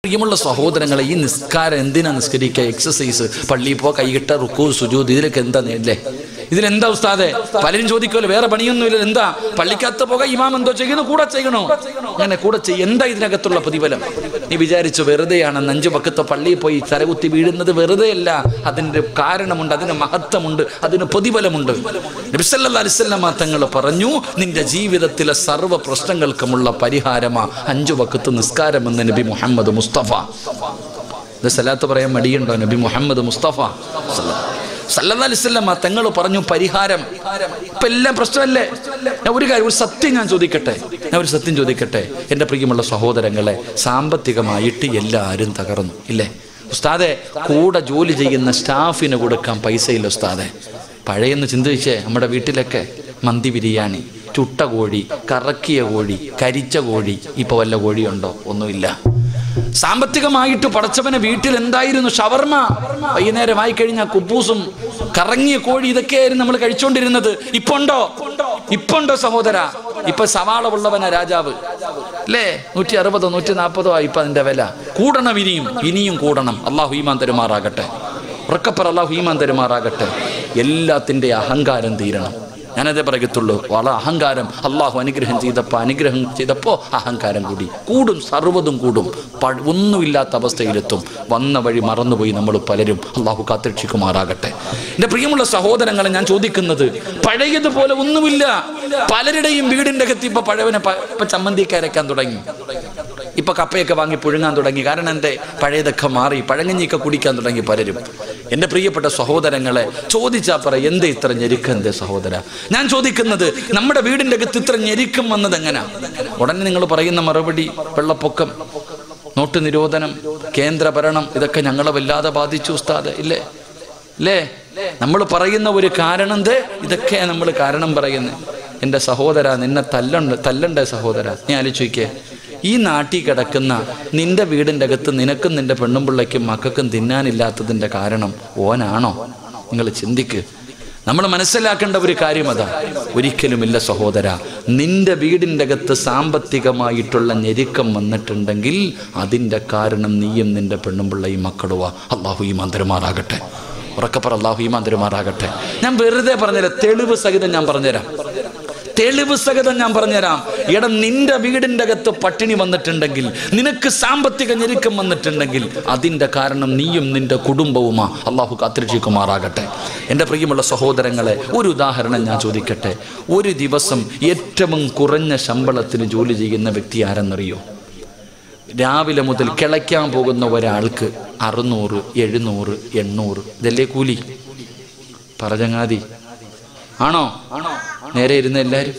പ്രിയമുള്ള സഹോദരങ്ങളെ ഈ നിസ്കാരം എന്തിനാ നിസ്കരിക്കുക എക്സസൈസ് പള്ളിയിൽ പോ കൈകിട്ട റുക്കു സുജൂദ് ഇതിലൊക്കെ എന്താ നേരില്ലേ ഇതിലെന്താ ഉസ്താദെ പലരും ചോദിക്കുമല്ലോ വേറെ പണിയൊന്നുമില്ല എന്താ പള്ളിക്കകത്ത് പോക ഇമാം എന്തോ ചെയ്യുന്നു കൂടെ ചെയ്യണോ അങ്ങനെ കൂടെ ചെയ്യും എന്താ ഇതിനകത്തുള്ള പ്രതിഫലം നീ വിചാരിച്ചു വെറുതെയാണ് അഞ്ചു പക്കത്തെ പള്ളിയിൽ പോയി തലകുത്തി വീഴുന്നത് വെറുതെ അല്ല അതിൻ്റെ കാരണമുണ്ട് അതിന് മഹത്വമുണ്ട് അതിന് പ്രതിഫലമുണ്ട് നബിസല്ലാ അലിസ്വല്ലാ തങ്ങൾ പറഞ്ഞു നിന്റെ ജീവിതത്തിലെ സർവ്വ പ്രശ്നങ്ങൾക്കുമുള്ള പരിഹാരമാ അഞ്ചു വക്കത്ത് നിസ്കാരം എന്ന് നബി മുഹമ്മദ് മുസ്തഫ ഇത് സലാത്ത് പറയാൻ മടിയുണ്ടോ നബി മുഹമ്മദ് മുസ്തഫ സല്ലല്ലാ അലിസ്വല്ലമ്മ തങ്ങൾ പറഞ്ഞു പരിഹാരം ഇപ്പൊ എല്ലാം പ്രശ്നമല്ലേ ഞാൻ ഒരു കാര്യം ഒരു സത്യം ഞാൻ ചോദിക്കട്ടെ ഞാൻ ഒരു സത്യം ചോദിക്കട്ടെ എൻ്റെ പ്രിയമുള്ള സഹോദരങ്ങളെ സാമ്പത്തികമായിട്ട് എല്ലാവരും തകർന്നു ഇല്ലേ ഉസ്താദെ കൂടെ ജോലി ചെയ്യുന്ന സ്റ്റാഫിന് കൊടുക്കാൻ പൈസയില്ല ഉസ്താദെ പഴയെന്ന് ചിന്തിച്ചേ നമ്മുടെ വീട്ടിലൊക്കെ മന്തി ബിരിയാണി ചുട്ട കോഴി കറക്കിയ കോഴി കരിച്ച കോഴി ഇപ്പൊ വല്ല കോഴിയുണ്ടോ ഒന്നുമില്ല സാമ്പത്തികമായിട്ട് പടച്ചവനെ വീട്ടിൽ എന്തായിരുന്നു ഷവർമ വൈകുന്നേരമായി കഴിഞ്ഞാൽ കുബൂസും കറങ്ങിയ കോഴി ഇതൊക്കെയായിരുന്നു നമ്മൾ കഴിച്ചുകൊണ്ടിരുന്നത് ഇപ്പൊ ഉണ്ടോ ഇപ്പൊ ഉണ്ടോ സഹോദര ഇപ്പൊ സവാള ഉള്ളവനാ രാജാവ് അല്ലേ നൂറ്റി അറുപതോ നൂറ്റി നാൽപ്പതോ ആയി ഇപ്പൊ അതിന്റെ വില കൂടണം ഇനിയും ഇനിയും കൂടണം അള്ളാഹു ഈമാൻ തരുമാറാകട്ടെ ഉറക്കപ്പറ അള്ളാഹു ഈമാൻ തരുമാറാകട്ടെ എല്ലാത്തിൻ്റെ അഹങ്കാരം തീരണം ഞാനതേ പറയത്തുള്ളൂ വള അഹങ്കാരം അള്ളാഹു അനുഗ്രഹം ചെയ്തപ്പോൾ അനുഗ്രഹം ചെയ്തപ്പോൾ അഹങ്കാരം കൂടി കൂടും സർവ്വതും കൂടും പ- ഒന്നുമില്ലാത്ത അവസ്ഥയിലെത്തും വന്ന വഴി മറന്നുപോയി നമ്മൾ പലരും അള്ളാഹു കാത്തിരക്ഷിക്കുമാറാകട്ടെ എൻ്റെ പ്രിയമുള്ള സഹോദരങ്ങളെ ഞാൻ ചോദിക്കുന്നത് പഴയതുപോലെ ഒന്നുമില്ല പലരുടെയും വീടിൻ്റെ അകത്ത് ഇപ്പൊ പഴവനെ പ- ഇപ്പൊ ചമ്മന്തിയൊക്കെ അരയ്ക്കാൻ തുടങ്ങി ഇപ്പൊ കപ്പയൊക്കെ വാങ്ങി പുഴുങ്ങാൻ തുടങ്ങി കാരണം എന്തേ പഴയതൊക്കെ മാറി പഴങ്ങഞ്ഞിയൊക്കെ കുടിക്കാൻ തുടങ്ങി പലരും എൻ്റെ പ്രിയപ്പെട്ട സഹോദരങ്ങളെ ചോദിച്ചാ പറ എന്തേ ഇത്ര ഞെരുക്കം എന്തേ സഹോദര ഞാൻ ചോദിക്കുന്നത് നമ്മുടെ വീടിൻ്റെ അകത്ത് ഇത്ര ഞെരുക്കം വന്നത് എങ്ങനാ ഉടനെ നിങ്ങൾ പറയുന്ന മറുപടി വെള്ളപ്പൊക്കം നോട്ട് നിരോധനം കേന്ദ്ര ഭരണം ഇതൊക്കെ ഞങ്ങളെ വല്ലാതെ ബാധിച്ചു ഉസ്താദ് ഇല്ലേ അല്ലേ നമ്മൾ പറയുന്ന ഒരു കാരണം എന്തേ ഇതൊക്കെയാ നമ്മൾ കാരണം പറയുന്നത് എൻ്റെ സഹോദര നിന്നെ തല്ലണ്ട് തല്ലണ്ടേ സഹോദര നീ ആലോചിക്കേ ഈ നാട്ടിൽ കിടക്കുന്ന നിന്റെ വീടിൻ്റെ അകത്ത് നിനക്കും നിന്റെ പെണ്ണും പിള്ളയ്ക്കും മക്കൾക്കും തിന്നാനില്ലാത്തതിൻ്റെ കാരണം ഓനാണോ നിങ്ങൾ ചിന്തിക്ക് നമ്മൾ മനസ്സിലാക്കേണ്ട ഒരു കാര്യം അതാ ഒരിക്കലുമില്ല സഹോദര നിന്റെ വീടിൻ്റെ അകത്ത് സാമ്പത്തികമായിട്ടുള്ള ഞെരുക്കം വന്നിട്ടുണ്ടെങ്കിൽ അതിൻ്റെ കാരണം നീയും നിന്റെ പെണ്ണും പിള്ളയും മക്കളുവാ അള്ളാഹു ഈ മന്ത്രമാറാകട്ടെ ഉറക്കപ്പറ അള്ളാഹു ഈ മന്ത്രമാറാകട്ടെ ഞാൻ വെറുതെ പറഞ്ഞുതരാം തെളിവ് സഹിതം ഞാൻ പറഞ്ഞുതരാം തെളിവ് സഹിതം ഞാൻ പറഞ്ഞുതരാം എടാ നിന്റെ വീടിൻ്റെ അകത്ത് പട്ടിണി വന്നിട്ടുണ്ടെങ്കിൽ നിനക്ക് സാമ്പത്തിക ഞെരുക്കം വന്നിട്ടുണ്ടെങ്കിൽ അതിൻ്റെ കാരണം നീയും നിന്റെ കുടുംബവുമാ അള്ളാഹു കാത്തിരക്ഷിക്കുമാറാകട്ടെ എൻ്റെ പ്രിയമുള്ള സഹോദരങ്ങളെ ഒരു ഉദാഹരണം ഞാൻ ചോദിക്കട്ടെ ഒരു ദിവസം ഏറ്റവും കുറഞ്ഞ ശമ്പളത്തിന് ജോലി ചെയ്യുന്ന വ്യക്തി ആരെന്നറിയോ രാവിലെ മുതൽ കിളയ്ക്കാൻ പോകുന്ന ഒരാൾക്ക് അറുന്നൂറ് എഴുന്നൂറ് എണ്ണൂറ് ഇതല്ലേ കൂലി പറചങ്ങാതി ആണോ നേരെ ഇരുന്ന എല്ലാവരും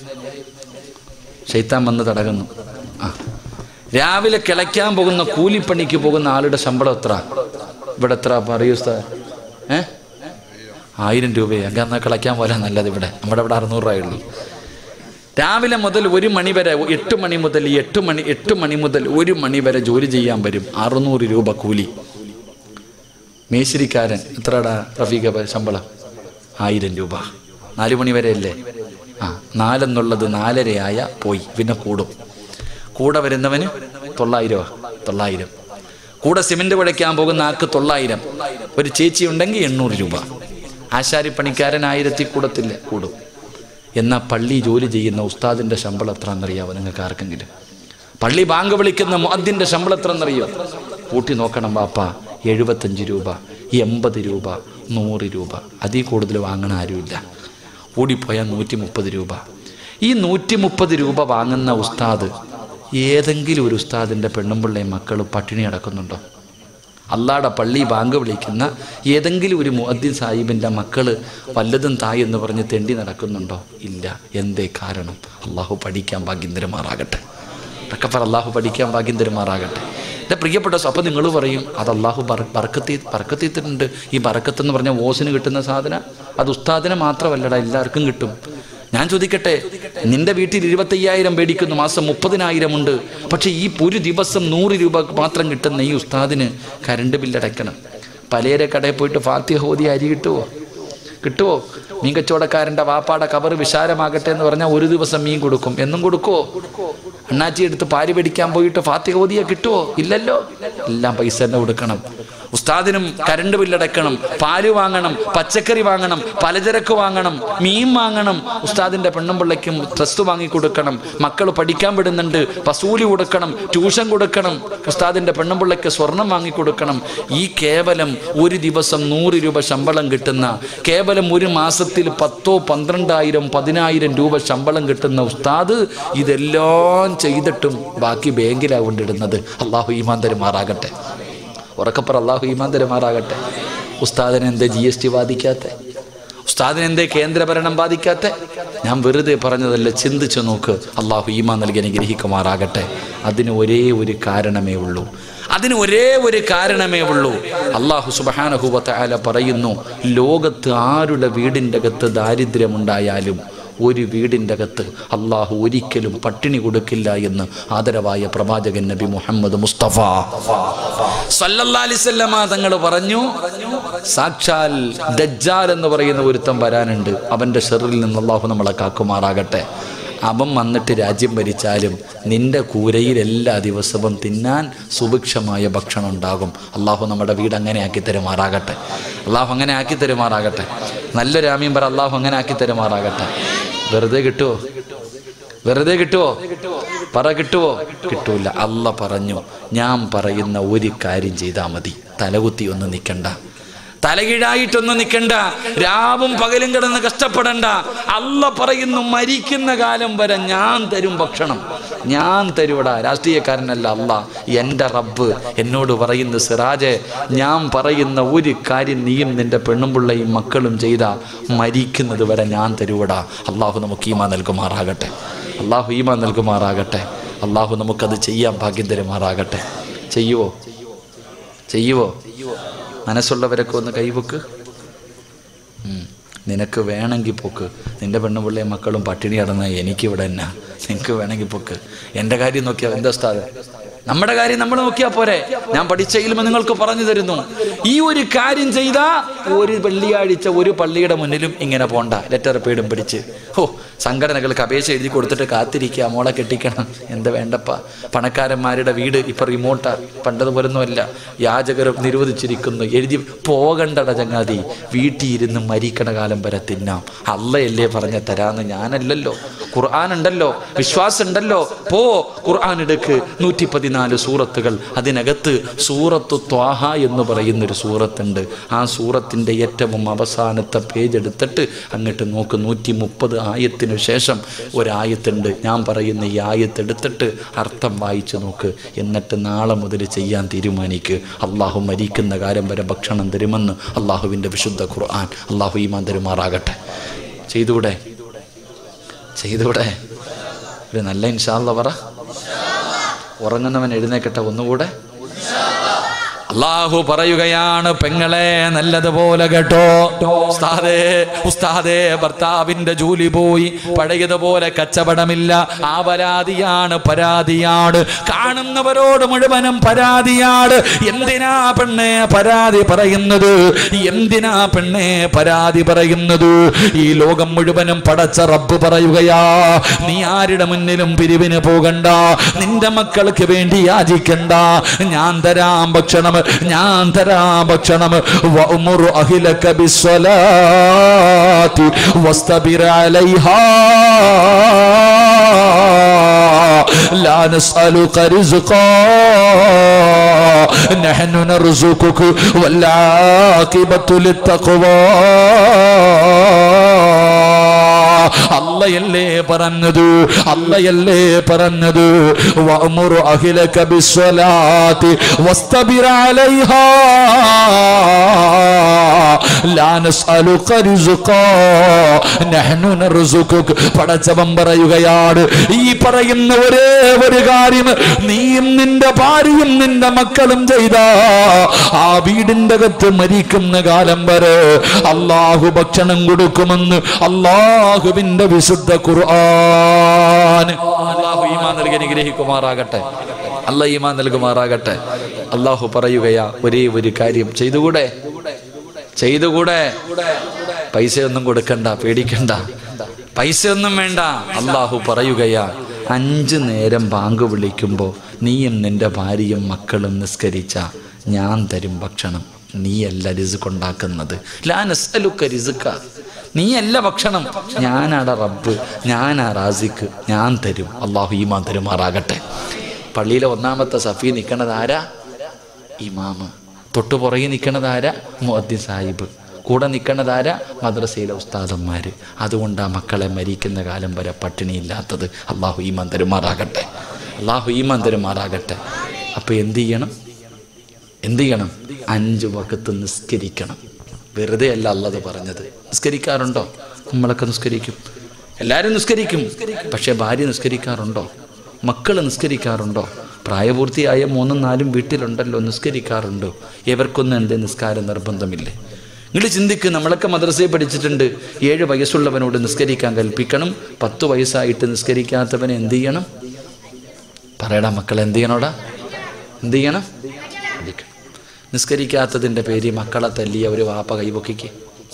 ശൈത്താൻ വന്ന് തടകുന്നു ആ രാവിലെ കിളയ്ക്കാൻ പോകുന്ന കൂലിപ്പണിക്ക് പോകുന്ന ആളുടെ ശമ്പളം എത്ര ഇവിടെ എത്ര പറയൂ ഉസ്താദ് ഏ ആയിരം രൂപയെ അങ്ങ് എന്നാൽ കിളയ്ക്കാൻ പോലെ നല്ലത് ഇവിടെ നമ്മുടെ ഇവിടെ അറുന്നൂറ് രൂപയുള്ളൂ രാവിലെ മുതൽ ഒരു മണി വരെ എട്ട് മണി മുതൽ എട്ട് മണി എട്ട് മണി മുതൽ ഒരു മണി വരെ ജോലി ചെയ്യാൻ വരും അറുന്നൂറ് രൂപ കൂലി മേശിരിക്കാരൻ എത്രടാ റഫീഖ ശമ്പളം ആയിരം രൂപ നാല് മണി വരെ അല്ലേ ആ നാലെന്നുള്ളത് നാലരയായ പോയി പിന്നെ കൂടും കൂടെ വരുന്നവന് തൊള്ളായിരം തൊള്ളായിരം കൂടെ സിമെന്റ് കുഴയ്ക്കാൻ പോകുന്ന ആൾക്ക് തൊള്ളായിരം ഒരു ചേച്ചി ഉണ്ടെങ്കിൽ എണ്ണൂറ് രൂപ ആശാരിപ്പണിക്കാരൻ ആയിരത്തി കൂടത്തില്ല കൂടും എന്നാൽ പള്ളി ജോലി ചെയ്യുന്ന ഉസ്താദിന്റെ ശമ്പളം എത്ര എന്നറിയാവോ നിങ്ങൾക്ക് ആർക്കെങ്കിലും പള്ളി ബാങ്ക് വിളിക്കുന്ന മുഅദ്ദിന്റെ ശമ്പളം എത്ര എന്നറിയോ കൂട്ടി നോക്കണം ബാപ്പ എഴുപത്തഞ്ച് രൂപ എൺപത് രൂപ നൂറ് രൂപ അതിൽ കൂടുതൽ വാങ്ങണ ആരുമില്ല കൂടിപ്പോയാൽ നൂറ്റി മുപ്പത് രൂപ ഈ നൂറ്റി മുപ്പത് രൂപ വാങ്ങുന്ന ഉസ്താദ് ഏതെങ്കിലും ഒരു ഉസ്താദിൻ്റെ പെണ്ണും പിള്ളയും മക്കൾ പട്ടിണി അടക്കുന്നുണ്ടോ അള്ളാടെ പള്ളി ബാങ്ക് വിളിക്കുന്ന ഏതെങ്കിലും ഒരു മുഅദ്ദിൻ സാഹിബിൻ്റെ മക്കൾ വല്ലതും തായ് എന്ന് പറഞ്ഞ് തെണ്ടി നടക്കുന്നുണ്ടോ ഇല്ല എന്തേ കാരണം അള്ളാഹു പഠിക്കാൻ ഭാഗ്യം തരുമാറാകട്ടെ റക്കഫർ അള്ളാഹു പഠിക്കാൻ ഭാഗ്യം തരുമാറാകട്ടെ എൻ്റെ പ്രിയപ്പെട്ട സ- അപ്പം നിങ്ങൾ പറയും അത് അള്ളാഹു ബർക്കത്തി ബർക്കത്തിയിട്ടുണ്ട് ഈ ബർക്കത്ത് എന്ന് പറഞ്ഞാൽ ഓസിന് കിട്ടുന്ന സാധന അത് ഉസ്താദിനെ മാത്രമല്ലടാ എല്ലാവർക്കും കിട്ടും ഞാൻ ചോദിക്കട്ടെ നിന്റെ വീട്ടിൽ ഇരുപത്തയ്യായിരം മേടിക്കുന്നു മാസം മുപ്പതിനായിരം ഉണ്ട് പക്ഷെ ഈ ഒരു ദിവസം നൂറ് രൂപ മാത്രം കിട്ടുന്ന ഈ ഉസ്താദിന് കരണ്ട് ബില്ലടയ്ക്കണം പലരെ കടയിൽ പോയിട്ട് ഫാത്തിഹ ഓതി അരി കിട്ടുമോ കിട്ടുമോ മീൻ കച്ചവടക്കാരൻ്റെ വാപ്പാടെ കവർ വിശാലമാകട്ടെ എന്ന് പറഞ്ഞാൽ ഒരു ദിവസം മീൻ കൊടുക്കും എന്നും കൊടുക്കുമോ അണ്ണാച്ചി എടുത്ത് പാരി പിടിക്കാൻ പോയിട്ട് ഫാത്തിക ഓതിയ കിട്ടുമോ ഇല്ലല്ലോ എല്ലാം പൈസ തന്നെ കൊടുക്കണം ഉസ്താദിനും കരണ്ട് ബില്ലടക്കണം പാല് വാങ്ങണം പച്ചക്കറി വാങ്ങണം പലചരക്ക് വാങ്ങണം മീൻ വാങ്ങണം ഉസ്താദിന്റെ പെണ്ണും പിള്ളയ്ക്കും ഡ്രസ്സ് വാങ്ങി കൊടുക്കണം മക്കൾ പഠിക്കാൻ വിടുന്നുണ്ട് വസൂലി കൊടുക്കണം ട്യൂഷൻ കൊടുക്കണം ഉസ്താദിന്റെ പെണ്ണും പിള്ളയ്ക്ക് സ്വർണം വാങ്ങി കൊടുക്കണം ഈ കേവലം ഒരു ദിവസം നൂറ് രൂപ ശമ്പളം കിട്ടുന്ന കേവലം ഒരു മാസത്തിൽ പത്തോ പന്ത്രണ്ടായിരം പതിനായിരം രൂപ ശമ്പളം കിട്ടുന്ന ഉസ്താദ് ഇതെല്ലാം ചെയ്തിട്ടും ബാക്കി ബാങ്കിലാണ് കൊണ്ടിടുന്നത് അള്ളാഹു ഈമാൻ തരുമാറാകട്ടെ ഉറക്കപ്പുറ അള്ളാഹു ഈമാൻ തരുമാറാകട്ടെ ഉസ്താദിനെ എന്തേ ജി എസ് ടി ബാധിക്കാത്ത ഉസ്താദിനെ എന്തേ കേന്ദ്രഭരണം ബാധിക്കാത്ത ഞാൻ വെറുതെ പറഞ്ഞതല്ല ചിന്തിച്ചു നോക്ക് അള്ളാഹു ഈമാൻ നൽകി അനുഗ്രഹിക്കുമാറാകട്ടെ അതിന് ഒരേ ഒരു കാരണമേ ഉള്ളൂ അതിന് ഒരേ ഒരു കാരണമേ ഉള്ളൂ അള്ളാഹു സുബഹാനഹുവത്ത ആല പറയുന്നു ലോകത്ത് ആരുടെ വീടിൻ്റെ അകത്ത് ദാരിദ്ര്യമുണ്ടായാലും ഒരു വീടിൻ്റെ അകത്ത് അള്ളാഹു ഒരിക്കലും പട്ടിണി കൊടുക്കില്ല എന്ന് ആദരവായ പ്രവാചകൻ നബി മുഹമ്മദ് മുസ്തഫ സല്ലല്ലാലിസല്ലമ തങ്ങൾ പറഞ്ഞു സാക്ഷാൽ ദജ്ജാൽ എന്ന് പറയുന്ന ഒരുത്തം വരാനുണ്ട് അവൻ്റെ ഷെറിൽ നിന്ന് അള്ളാഹു നമ്മളെ കാക്കുമാറാകട്ടെ അവൻ വന്നിട്ട് രാജ്യം ഭരിച്ചാലും നിന്റെ കൂരയിൽ എല്ലാ ദിവസവും തിന്നാൻ സുഭിക്ഷമായ ഭക്ഷണം ഉണ്ടാകും അള്ളാഹു നമ്മുടെ വീട് അങ്ങനെ ആക്കി തരുമാറാകട്ടെ അള്ളാഹു അങ്ങനെ ആക്കി തരുമാറാകട്ടെ നല്ലൊരു ആമീൻ പറ അള്ളാഹു അങ്ങനെ ആക്കി തരുമാറാകട്ടെ വെറുതെ കിട്ടുമോ വെറുതെ കിട്ടുമോ പറ കിട്ടുമോ കിട്ടൂല അല്ല പറഞ്ഞു ഞാൻ പറയുന്ന ഒരു കാര്യം ചെയ്താൽ മതി തലകുത്തി ഒന്നും നിൽക്കണ്ട തലകീഴായിട്ടൊന്നും നിൽക്കണ്ട രാവും പകലും കിടന്ന് കഷ്ടപ്പെടണ്ട അല്ല പറയുന്നു മരിക്കുന്ന കാലം വരെ ഞാൻ തരും ഭക്ഷണം ഞാൻ തരുവടാ രാഷ്ട്രീയക്കാരനല്ല അല്ല എൻ്റെ റബ്ബ് എന്നോട് പറയുന്ന സിറാജെ ഞാൻ പറയുന്ന ഒരു കാര്യം നീയും നിന്റെ പെണ്ണുമ്പിള്ളയും മക്കളും ചെയ്ത മരിക്കുന്നത് വരെ ഞാൻ തരുവടാ അള്ളാഹു നമുക്ക് ഈമാ നൽകുമാറാകട്ടെ അള്ളാഹു ഈമാ നൽകുമാറാകട്ടെ അള്ളാഹു നമുക്കത് ചെയ്യാൻ ഭാഗ്യം തരുമാറാകട്ടെ ചെയ്യുവോ ചെയ്യുവോ മനസ്സുള്ളവരൊക്കെ ഒന്ന് കൈവക്ക് ഉം. നിനക്ക് വേണമെങ്കിൽ പൊക്ക് നിന്റെ പെണ്ണുപിള്ളയും മക്കളും പട്ടിണി അടന്ന എനിക്കിവിടെ എന്നാ നിനക്ക് വേണമെങ്കിൽ പൊക്ക് എൻ്റെ കാര്യം നോക്കിയാൽ എന്താ സ്ഥാതെ നമ്മുടെ കാര്യം നമ്മൾ നോക്കിയാൽ പോരെ ഞാൻ പഠിച്ച ഇൽമ നിങ്ങൾക്ക് പറഞ്ഞു തരുന്നു ഈ ഒരു കാര്യം ചെയ്താ ഒരു വെള്ളിയാഴ്ച ഒരു പള്ളിയുടെ മുന്നിലും ഇങ്ങനെ പോണ്ട ലെറ്റർ പേടും പിടിച്ച് ഓ സംഘടനകൾക്ക് അപേക്ഷ എഴുതി കൊടുത്തിട്ട് കാത്തിരിക്കുക മോളെ കെട്ടിക്കണം എന്താ വേണ്ടപ്പ പണക്കാരന്മാരുടെ വീട് ഇപ്പൊ റിമോട്ടാ പണ്ടതുപോലൊന്നുമല്ല യാചകരും നിരോധിച്ചിരിക്കുന്നു എഴുതി പോകണ്ടട ചങ്ങാതി വീട്ടിൽ ഇരുന്ന് മരിക്കണ കാലം വരെ തിന്നാം അല്ലയല്ലേ പറഞ്ഞ തരാന്ന് ഞാനല്ലല്ലോ ഖുർആൻ ഉണ്ടല്ലോ വിശ്വാസം ഉണ്ടല്ലോ പോ ഖുർആൻ എടുക്ക് നൂറ്റി പതിനാല് സൂറത്തുകൾ അതിനകത്ത് സൂറത്ത് ത്വാഹ എന്ന് പറയുന്നൊരു സൂറത്തുണ്ട് ആ സൂറത്തിൻ്റെ ഏറ്റവും അവസാനത്തെ പേജ് എടുത്തിട്ട് അങ്ങോട്ട് നോക്ക് നൂറ്റി മുപ്പത് ആയത്തിനു ശേഷം ഒരായത്തുണ്ട് ഞാൻ പറയുന്ന ഈ ആയത്ത് എടുത്തിട്ട് അർത്ഥം വായിച്ചു നോക്ക് എന്നിട്ട് നാളെ മുതൽ ചെയ്യാൻ തീരുമാനിക്ക് അള്ളാഹു മരിക്കുന്ന കാലം വരെ ഭക്ഷണം തരുമെന്ന് അള്ളാഹുവിൻ്റെ വിശുദ്ധ ഖുർആൻ അള്ളാഹു ഈമാൻ തരുമാറാകട്ടെ ചെയ്തൂടെ ചെയ്തൂടെ ഒരു നല്ല ഇൻഷാല്ല പറ ഉറങ്ങുന്നവൻ എഴുന്നേക്കട്ടെ ഒന്നുകൂടെ അള്ളാഹു പറയുകയാണ് പെങ്ങളെ നല്ലതുപോലെ കേട്ടോ ഉസ്താദേ ഉസ്താദേ ഭർത്താവിന്റെ ജോലി പോയി പഴയതുപോലെ കച്ചവടമില്ല ആ പരാതിയാണ് പരാതിയാണ് കാണുന്നവരോട് മുഴുവനും പരാതിയാണ് എന്തിനാ പെണ്ണെ പരാതി പറയുന്നത് എന്തിനാ പെണ്ണെ പരാതി പറയുന്നത് ഈ ലോകം മുഴുവനും പടച്ച റബ്ബ് പറയുകയാ നീ ആരുടെ മുന്നിലും പിരിവിന് പോകണ്ട നിന്റെ മക്കൾക്ക് വേണ്ടി യാചിക്കണ്ട ഞാൻ തരാം ഭക്ഷണം ഞാൻ തരാം ഭക്ഷണം വഅ്മുറു അഹ്ലക ബിസ്സലാത്തി വസ്തബിർ അലൈഹാ لا نسألك رزقا نحن نرزقك والعاقبة للتقوى അല്ലയല്ലേ പറഞ്ഞത് അല്ലയല്ലേ പറഞ്ഞത് വഅ്മുറു അഹ്ലക ബിസ്സലാത്തി വസ്തബിർ അലൈഹാ ലാ നസ്അലുക റിസ്ഖാ നഹ്നു നർസുകുക പടച്ചവൻ പറയുകയാണ് ഈ പറയുന്ന ഒരേ ഒരു കാര്യം നീയും നിന്റെ ഭാര്യയും നിന്റെ മക്കളും ചെയ്ത ആ വീടിന്റെ അകത്ത് മരിക്കുന്ന കാലം വരെ അള്ളാഹു ഭക്ഷണം കൊടുക്കുമെന്ന് അള്ളാഹുവിന്റെ വിശുദ്ധ ഖുർആൻ അള്ളാഹു ഈമാൻ നൽകി അനുഗ്രഹിക്കുമാറാകട്ടെ അല്ല ഈമാൻ നൽകുമാറാകട്ടെ അള്ളാഹു പറയുകയാ ഒരേ ഒരു കാര്യം ചെയ്തുകൂടെ ചെയ്തുകൂടെ പൈസയൊന്നും കൊടുക്കണ്ട പേടിക്കണ്ട പൈസയൊന്നും വേണ്ട അള്ളാഹു പറയുകയാ അഞ്ച് നേരം ബാങ്ക് വിളിക്കുമ്പോൾ നീയും നിൻ്റെ ഭാര്യയും മക്കളും നിസ്കരിച്ച ഞാൻ തരും ഭക്ഷണം നീയല്ല രിസുക്ക് ഉണ്ടാക്കുന്നത് ലാ നസ്അലുക്ക റിസുക്ക നീയല്ല ഭക്ഷണം ഞാനാട റബ്ബ് ഞാനാ റാസിക്ക് ഞാൻ തരും അള്ളാഹു ഈമാൻ തരുമാറാകട്ടെ പള്ളിയിലെ ഒന്നാമത്തെ സഫി നിൽക്കണത് ആരാ ഇമാമ് തൊട്ടു പുറകെ നിൽക്കണത് ആരാ മുഅദ്ദിൻ സാഹിബ് കൂടെ നിൽക്കണത് ആരാ മദ്രസയിലെ ഉസ്താദന്മാർ അതുകൊണ്ട് ആ മക്കളെ മരിക്കുന്ന കാലം വരെ പട്ടിണിയില്ലാത്തത് അള്ളാഹു ഈമാൻ തരുമാറാകട്ടെ അള്ളാഹു ഈമാൻ തരുമാറാകട്ടെ അപ്പോൾ എന്ത് ചെയ്യണം എന്ത് ചെയ്യണം അഞ്ച് വക്കത്ത് നിസ്കരിക്കണം വെറുതെ അല്ല അല്ലത് പറഞ്ഞത് നിസ്കരിക്കാറുണ്ടോ നമ്മളൊക്കെ നിസ്കരിക്കും എല്ലാവരും നിസ്കരിക്കും പക്ഷേ ഭാര്യ നിസ്കരിക്കാറുണ്ടോ മക്കൾ നിസ്കരിക്കാറുണ്ടോ പ്രായപൂർത്തിയായ മൂന്നും നാലും വീട്ടിലുണ്ടല്ലോ നിസ്കരിക്കാറുണ്ടോ ഇവർക്കൊന്നും എൻ്റെ നിസ്കാരം നിർബന്ധമില്ലേ നിങ്ങൾ ചിന്തിക്ക് നമ്മളൊക്കെ മദ്രസയിൽ പഠിച്ചിട്ടുണ്ട് ഏഴ് വയസ്സുള്ളവനോട് നിസ്കരിക്കാൻ കൽപ്പിക്കണം പത്ത് വയസ്സായിട്ട് നിസ്കരിക്കാത്തവനെ എന്ത് ചെയ്യണം പറയടാ മക്കളെ എന്ത് ചെയ്യണോടാ എന്ത് ചെയ്യണം അടിക്കണം നിസ്കരിക്കാത്തതിൻ്റെ പേര് മക്കളെ തല്ലിയ ഒരു വാപ്പ കൈപൊക്കിക്ക്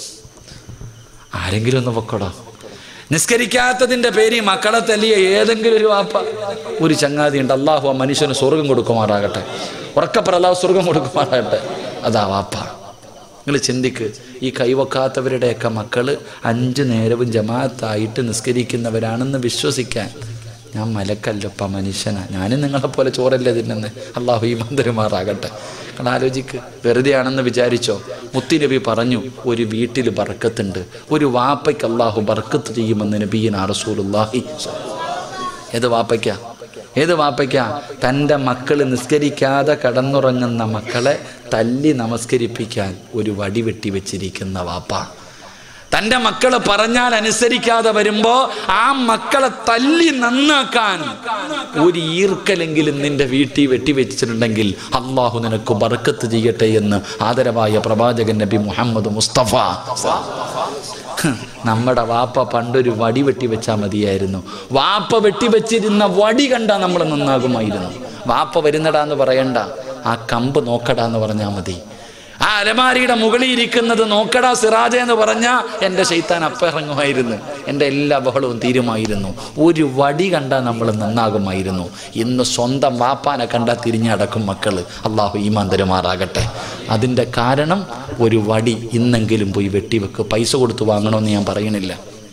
ആരെങ്കിലും ഒന്ന് പൊക്കടോ നിസ്കരിക്കാത്തതിൻ്റെ പേര് മക്കളെ തല്ലിയ ഏതെങ്കിലും ഒരു വാപ്പ ഒരു ചങ്ങാതി ഉണ്ട് അള്ളാഹു ആ മനുഷ്യന് സ്വർഗം കൊടുക്കുമാറാകട്ടെ ഉറക്കപ്പറ അള്ളാഹു സ്വർഗം കൊടുക്കുമാറാകട്ടെ അതാ വാപ്പ നിങ്ങൾ ചിന്തിക്ക് ഈ കൈവക്കാത്തവരുടെയൊക്കെ മക്കൾ അഞ്ച് നേരവും ജമാഅത്തായിട്ട് നിസ്കരിക്കുന്നവരാണെന്ന് വിശ്വസിക്കാൻ ഞാൻ മലക്കല്ലപ്പ മനുഷ്യനാ ഞാനും നിങ്ങളെപ്പോലെ ചോറല്ലേ തിന്നെന്ന് അള്ളാഹു ഈ മന്ദിരമാറാകട്ടെ കാരണം ആലോചിക്ക് വെറുതെ ആണെന്ന് വിചാരിച്ചോ മുത്തിനബി പറഞ്ഞു ഒരു വീട്ടിൽ ബർക്കത്തുണ്ട് ഒരു വാപ്പയ്ക്ക് അള്ളാഹു ബർക്കത്ത് ചെയ്യുമെന്ന് നബീന റസൂലുള്ളാഹി ഏത് വാപ്പയ്ക്കാ ഏത് വാപ്പയ്ക്കാ തൻ്റെ മക്കൾ നിസ്കരിക്കാതെ കടന്നുറങ്ങുന്ന മക്കളെ തല്ലി നമസ്കരിപ്പിക്കാൻ ഒരു വടി വെട്ടി വെച്ചിരിക്കുന്ന വാപ്പ തൻ്റെ മക്കൾ പറഞ്ഞാൽ അനുസരിക്കാതെ വരുമ്പോ ആ മക്കളെ തല്ലി നന്നാക്കാൻ ഒരു ഈർക്കലെങ്കിലും നിന്റെ വീട്ടിൽ വെട്ടിവെച്ചിട്ടുണ്ടെങ്കിൽ അള്ളാഹു നിനക്ക് ബർക്കത്ത് ചെയ്യട്ടെ എന്ന് ആദരവായ പ്രവാചകൻ നബി മുഹമ്മദ് മുസ്തഫ നമ്മുടെ വാപ്പ പണ്ടൊരു വടി വെട്ടി വെച്ചാൽ മതിയായിരുന്നു വാപ്പ വെട്ടി വെച്ചിരുന്ന വടി കണ്ടാൽ നമ്മൾ നന്നാകുമായിരുന്നു വാപ്പ വരുന്നടാന്ന് പറയണ്ട ആ കമ്പ് നോക്കടാ എന്ന് പറഞ്ഞാൽ മതി ആ അലമാരിയുടെ മുകളിൽ ഇരിക്കുന്നത് നോക്കടാ സിറാജ എന്ന് പറഞ്ഞാൽ എൻ്റെ ശൈത്താൻ അപ്പിറങ്ങുമായിരുന്നു എൻ്റെ എല്ലാ ബഹളവും തീരുമായിരുന്നു ഒരു വടി കണ്ടാൽ നമ്മൾ നന്നാകുമായിരുന്നു ഇന്ന് സ്വന്തം വാപ്പാനെ കണ്ടാൽ തിരിഞ്ഞടക്കും മക്കൾ അള്ളാഹു ഈമാൻ തരുമാറാകട്ടെ അതിൻ്റെ കാരണം ഒരു വടി ഇന്നെങ്കിലും പോയി വെട്ടിവെക്ക് പൈസ കൊടുത്ത് വാങ്ങണമെന്ന് ഞാൻ പറയണില്ല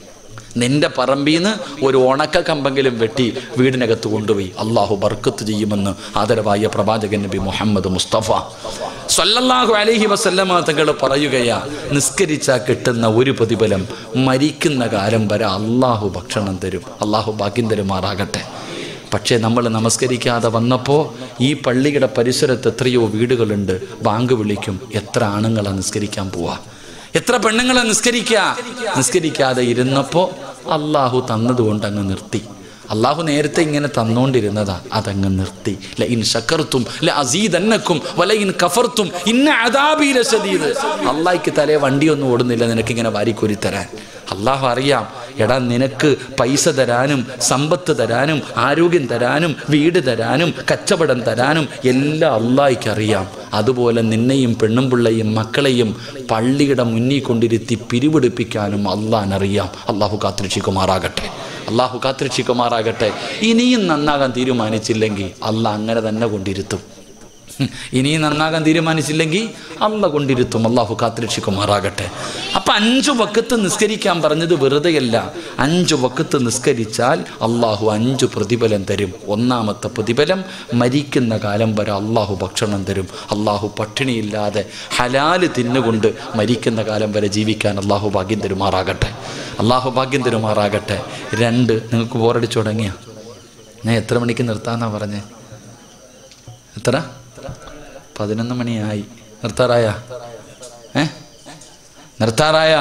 നിന്റെ പറമ്പിൽ നിന്ന് ഒരു ഉണക്ക കമ്പെങ്കിലും വെട്ടി വീടിനകത്ത് കൊണ്ടുപോയി അള്ളാഹു ബർക്കത്ത് ചെയ്യുമെന്ന് ആദരവായ പ്രവാചകൻ നബി മുഹമ്മദ് മുസ്തഫ സല്ലല്ലാഹു അലൈഹി വസല്ലമ തങ്ങൾ പറയുകയാ നിസ്കരിച്ചാൽ കിട്ടുന്ന ഒരു പ്രതിഫലം മരിക്കുന്ന കാലം വരെ അള്ളാഹു ഭക്ഷണം തരും അള്ളാഹു ഭാഗ്യം തരുമാറാകട്ടെ പക്ഷേ നമ്മൾ നമസ്കരിക്കാതെ വന്നപ്പോൾ ഈ പള്ളിയുടെ പരിസരത്ത് എത്രയോ വീടുകളുണ്ട് ബാങ്ക് വിളിക്കും എത്ര ആണുങ്ങളാണ് നിസ്കരിക്കാൻ പോവാ എത്ര പെണ്ണുങ്ങളെ നിസ്കരിക്കുക നിസ്കരിക്കാതെ ഇരുന്നപ്പോൾ അള്ളാഹു തന്നതുകൊണ്ട് അങ്ങ് നിർത്തി അള്ളാഹു നേരത്തെ ഇങ്ങനെ തന്നോണ്ടിരുന്നതാ അതങ്ങ് നിർത്തി ല ഇൻ ശക്കർത്തും ല അസീദന്നക്കും വല ഇൻ കഫർത്തും ഇന്ന അദാബീല ശദീദ് അള്ളാഹിക്ക് തലേ വണ്ടിയൊന്നും ഓടുന്നില്ല നിനക്ക് ഇങ്ങനെ വാരിക്കോരി തരാൻ അള്ളാഹു അറിയാം എടാ നിനക്ക് പൈസ തരാനും സമ്പത്ത് തരാനും ആരോഗ്യം തരാനും വീട് തരാനും കച്ചവടം തരാനും എല്ലാം അള്ളാഹിക്ക് അറിയാം അതുപോലെ നിന്നെയും പെണ്ണും പിള്ളയും മക്കളെയും പള്ളിയുടെ മുന്നിൽ കൊണ്ടിരുത്തി പിരിപിടിപ്പിക്കാനും അള്ളാഹിനറിയാം അള്ളാഹു കാത്തിരക്ഷിക്കുമാറാകട്ടെ അള്ളാഹു കാത്തിരക്ഷിക്കുമാറാകട്ടെ ഇനിയും നന്നാകാൻ തീരുമാനിച്ചില്ലെങ്കിൽ അള്ളാഹ് അങ്ങനെ തന്നെ കൊണ്ടിരുത്തും ഇനിയും നന്നാകാൻ തീരുമാനിച്ചില്ലെങ്കിൽ അള്ള കൊണ്ടിരുത്തും അള്ളാഹു കാത്തിരക്ഷിക്കുമാറാകട്ടെ അപ്പം അഞ്ചു വക്കത്ത് നിസ്കരിക്കാൻ പറഞ്ഞത് വെറുതെയല്ല അഞ്ചു വക്കത്ത് നിസ്കരിച്ചാൽ അള്ളാഹു അഞ്ചു പ്രതിഫലം തരും ഒന്നാമത്തെ പ്രതിഫലം മരിക്കുന്ന കാലം വരെ അള്ളാഹു ഭക്ഷണം തരും അള്ളാഹു പട്ടിണിയില്ലാതെ ഹലാല് തിന്നുകൊണ്ട് മരിക്കുന്ന കാലം വരെ ജീവിക്കാൻ അള്ളാഹു ഭാഗ്യം തരുമാറാകട്ടെ അള്ളാഹു ഭാഗ്യം തരുമാറാകട്ടെ രണ്ട് നിങ്ങൾക്ക് ബോറടിച്ചു തുടങ്ങിയ ഞാൻ എത്ര മണിക്ക് നിർത്താന്നാ പറഞ്ഞേ എത്ര പതിനൊന്ന് മണിയായി നിർത്താറായ ഏ നിർത്താറായ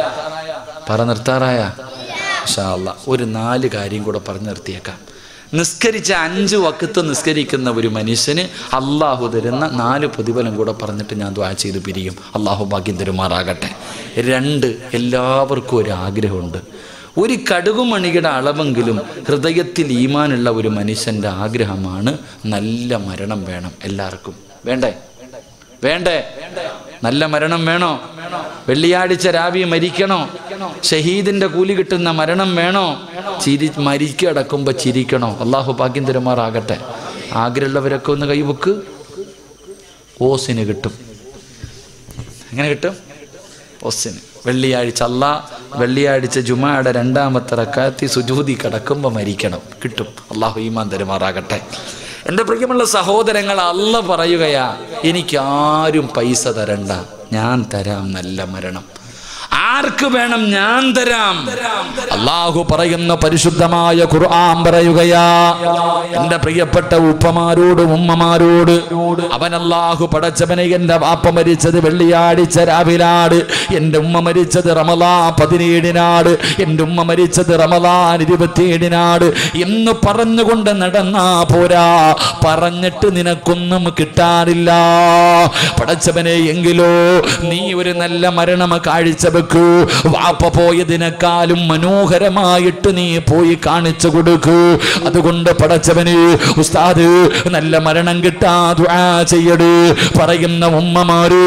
പറ നിർത്താറായ ഷാള്ള ഒരു നാല് കാര്യം കൂടെ പറഞ്ഞു നിർത്തിയേക്കാം നിസ്കരിച്ച അഞ്ച് വക്കത്ത് നിസ്കരിക്കുന്ന ഒരു മനുഷ്യന് അള്ളാഹു തരുന്ന നാല് പ്രതിഫലം കൂടെ പറഞ്ഞിട്ട് ഞാൻ ദ്വാ ചെയ്ത് പിരിയും അള്ളാഹു ഭാഗ്യം തരുമാറാകട്ടെ രണ്ട് എല്ലാവർക്കും ഒരു ആഗ്രഹമുണ്ട് ഒരു കടുകുമണിയുടെ അളവെങ്കിലും ഹൃദയത്തിൽ ഈമാനുള്ള ഒരു മനുഷ്യൻ്റെ ആഗ്രഹമാണ് നല്ല മരണം വേണം എല്ലാവർക്കും വേണ്ടേ വേണ്ടേ നല്ല മരണം വേണോ വെള്ളിയാഴ്ച രാവി മരിക്കണോ ഷഹീദിന്റെ കൂലി കിട്ടുന്ന മരണം വേണോ ചിരി മരിക്കടക്കുമ്പോ ചിരിക്കണോ അള്ളാഹു ഭാഗ്യം തരുമാറാകട്ടെ ആഗ്രഹമുള്ളവരൊക്കെ ഒന്ന് കൈവക്ക് ഓസിന് കിട്ടും എങ്ങനെ കിട്ടും ഓസിന് വെള്ളിയാഴ്ച അല്ല വെള്ളിയാഴ്ച ജുമായുടെ രണ്ടാമത്തെ റക്കാത്തി സുജൂതി കിടക്കുമ്പോൾ മരിക്കണം കിട്ടും അള്ളാഹു ഈമാൻ തരുമാറാകട്ടെ എൻ്റെ പ്രിയമുള്ള സഹോദരങ്ങൾ അല്ല പറയുകയാ എനിക്ക് ആരും പൈസ തരണ്ട ഞാൻ തരാം നല്ല മരണം ആർക്ക് വേണം ഞാൻ തരാം അള്ളാഹു പറയുന്ന പരിശുദ്ധമായ ഖുർആൻ പറയുകയാ എന്റെ പ്രിയപ്പെട്ട ഉപ്പമാരോട് ഉമ്മമാരോട് അവൻ അള്ളാഹു പടച്ചവനെ എന്റെ വാപ്പ മരിച്ചത് വെള്ളിയാഴ്ച രാവിലാണ് എന്റെ ഉമ്മ മരിച്ചത് റമലാ പതിനേഴിനാട് എന്റെ ഉമ്മ മരിച്ചത് റമലാൻ ഇരുപത്തിയേഴിനാട് എന്ന് പറഞ്ഞുകൊണ്ട് നടന്നാ പോരാ പറഞ്ഞിട്ട് നിനക്കൊന്നും കിട്ടാനില്ല പടച്ചവനെ എങ്കിലോ നീ ഒരു നല്ല മരണം കാഴ്ചവെക്കൂ വാപ്പ പോയതിനേക്കാളും മനോഹരമായിട്ട് നീ പോയി കാണിച്ചു കൊടുക്കൂ അതുകൊണ്ട് പടച്ചവന് ഉസ്താദ് നല്ല മരണം കിട്ടാ ദുആ ചെയ്യട് പറയുന്ന ഉമ്മമാര്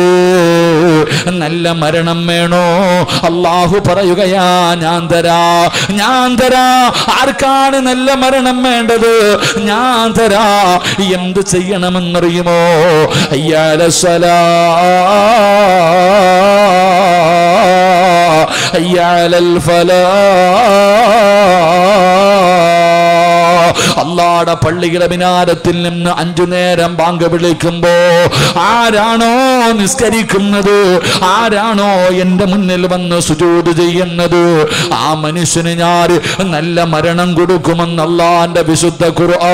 നല്ല മരണം വേണോ അള്ളാഹു പറയുകയാ ഞാൻ തരാ ഞാൻ തരാ ആർക്കാണ് നല്ല മരണം വേണ്ടത് ഞാൻ തരാ എന്ത് ചെയ്യണമെന്നറിയുമോ അയ്യാല അയ്യാലൽ അള്ളാടെ പള്ളിയുടെ മിനാരത്തിൽ നിന്ന് അഞ്ചു നേരം ബാങ്ക് വിളിക്കുമ്പോ ആരാണോ നിസ്കരിക്കുന്നത് ആരാണോ എന്റെ മുന്നിൽ വന്ന് സുജൂത് ചെയ്യുന്നത് ആ മനുഷ്യന് ഞാൻ നല്ല മരണം കൊടുക്കുമെന്ന് അള്ളാന്റെ വിശുദ്ധ ഖുർആൻ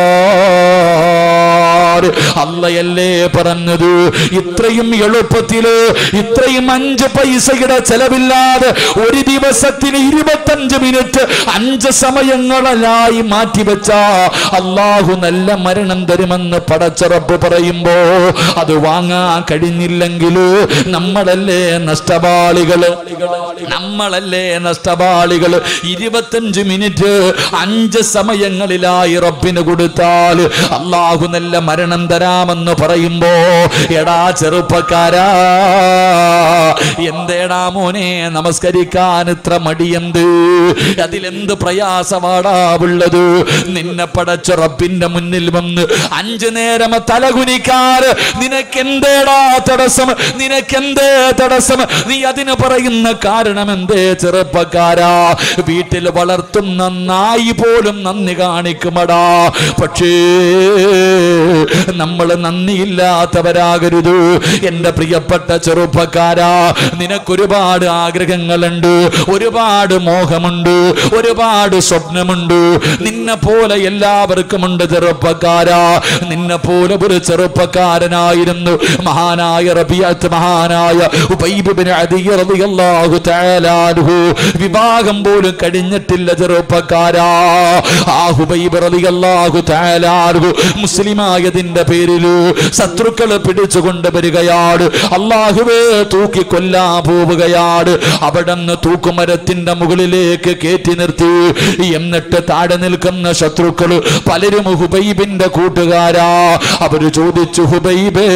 അല്ലയല്ലേ പറഞ്ഞത് ഇത്രയും എളുപ്പത്തില് ഇത്രയും അഞ്ച് പൈസയുടെ ചെലവില്ലാതെ ഒരു ദിവസത്തിന് ഇരുപത്തഞ്ച് മിനിറ്റ് അഞ്ച് സമയങ്ങളായി മാറ്റിവെച്ച അള്ളാഹു നല്ല മരണം തരുമെന്ന് പടച്ചറപ്പ് പറയുമ്പോ അത് വാങ്ങാൻ കഴിഞ്ഞില്ലെങ്കിൽ നമ്മളല്ലേ നഷ്ടപാളികള് നമ്മളല്ലേ നഷ്ടപാളികള് ഇരുപത്തഞ്ച് മിനിറ്റ് അഞ്ച് സമയങ്ങളിലായി റബ്ബിന് കൊടുത്താൽ അള്ളാഹു നല്ല മരണം തരാമെന്ന് പറയുമ്പോ എടാ ചെറുപ്പക്കാരാ എന്തേടാ മോനെ നമസ്കരിക്കാൻ ഇത്ര മടിയെന്ത് അതിലെന്ത് പ്രയാസമാടാ ഉള്ളത് നിന്നെ പടച്ച റബ്ബിന്റെ മുന്നിൽ വന്ന് അഞ്ചു നേരം തലകുനിക്കാറ് നിനക്കെന്തേടാ തടസ്സം നിനക്കെന്തേ തടസ്സം നീ അതിന് പറയുന്ന കാരണം എന്തേ ചെറുപ്പക്കാരാ വീട്ടിൽ വളർത്തുന്ന നായി പോലും നന്ദി കാണിക്കുമടാ പക്ഷേ നമ്മൾ നന്ദിയില്ലാത്തവരാകരുത് എന്റെ പ്രിയപ്പെട്ട ചെറുപ്പക്കാരാ നിനക്കൊരുപാട് ആഗ്രഹങ്ങളുണ്ട് ഒരുപാട് മോഹമുണ്ട് ഒരുപാട് സ്വപ്നമുണ്ട് നിന്നെ പോലെ എല്ലാവർക്കും ഉണ്ട് ചെറുപ്പക്കാരാ നിന്നെ പോലെ ഒരു ചെറുപ്പക്കാരനായിരുന്നു മഹാനായ റബിയത്ത് മഹാനായ ഉബൈബിന് റളിയല്ലാഹു തആല അൻഹു വിവാഹം പോലും കഴിഞ്ഞിട്ടില്ല ചെറുപ്പക്കാരാ ആ ഹുബൈബ് റളിയല്ലാഹു തആല അൻഹു മുസ്ലിമായതിന്റെ പേരില് ശത്രുക്കൾ പിടിച്ചുകൊണ്ട് വരികയാണ് അള്ളാഹുവേ തൂക്കി കൊല്ലാ പോവുകയാണ് അവിടെ നിന്ന് തൂക്കുമരത്തിന്റെ മുകളിലേക്ക് കയറ്റി നിർത്തി എന്നിട്ട് താഴെ നിൽക്കുന്ന ശത്രുക്കൾ പലരും ഹുബൈബിന്റെ കൂട്ടുകാരാ അവര് ചോദിച്ചു ഹുബൈബേ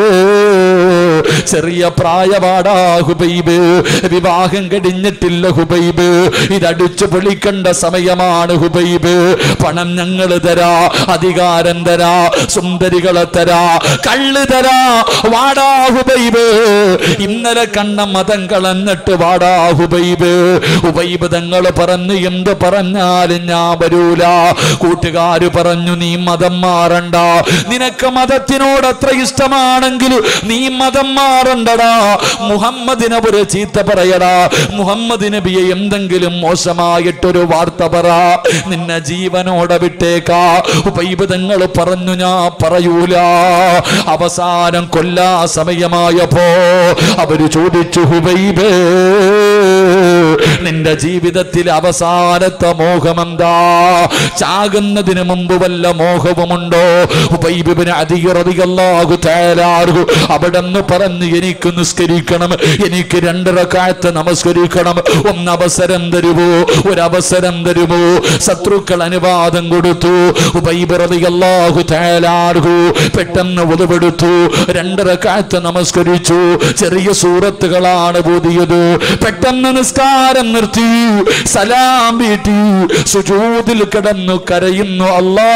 ചെറിയ പ്രായപാടാ ഹുബൈബ് വിവാഹം കഴിഞ്ഞിട്ടില്ല ഹുബൈബ് ഇതടിച്ചു പൊളിക്കേണ്ട സമയമാണ് ഹുബൈബ് പണം ഞങ്ങൾ തരാ അധികാരം തരാ സുന്ദരികളെ തരാ കള്ള് തരാ വാടാ ഹുബൈബ് ഇന്നലെ കണ്ട മതം കളഞ്ഞിട്ട് വാടാ ഹുബൈബ് ഹുബൈബ് തങ്ങൾ പറഞ്ഞു എന്ത് പറഞ്ഞാലും ഞാൻ വരൂല കൂട്ടുകാര് പറഞ്ഞു നീ മതം മാറണ്ട നിനക്ക് മതത്തിനോട് അത്ര ഇഷ്ടമാണെങ്കിൽ നീ മതം മാറണ്ടടാ മുഹമ്മദിനെ ഒരു ചീത്ത പറയടാ മുഹമ്മദ് നബിയെ എന്തെങ്കിലും മോശമായിട്ടൊരു വാർത്ത പറ നിന്നെ ജീവനോടെ വിട്ടേക്കാ ഉപൈബതങ്ങൾ പറഞ്ഞു ഞാൻ പറയൂല അവസാനം കൊല്ലാ സമയമായപ്പോ അവര് ചോദിച്ചു ഹുബൈബേ നിന്റെ ജീവിതത്തിൽ അവസാനത്തെ മോഹമെന്താ ചാകുന്നതിന് മുമ്പ് വല്ല മോഹവുമുണ്ടോ ഉബൈബിന് അധികറതികല്ലാകു തയ്യാറാകു അവിടെ നിന്ന് പറഞ്ഞ് എനിക്ക് നിസ്കരിക്കണം എനിക്ക് രണ്ടര കാലത്ത് നമസ്കരിക്കണം ഒന്ന് അവസരം തരുമോ ഒരു അവസരം തരുമോ ശത്രുക്കൾ അനുവാദം കൊടുത്തു ഉബൈബിറതികല്ലാഹു തയ്യാറാകു പെട്ടെന്ന് ഉതവെടുത്തു രണ്ടര കാലത്ത് നമസ്കരിച്ചു ചെറിയ സൂറത്തുകളാണ് പുതിയത് പെട്ടെന്ന് നിസ്കാരം നമസ്കാരം നിർത്തി സലാം വീട്ടി സുജൂദിൽ കിടന്നു കരയുന്നു അല്ലാ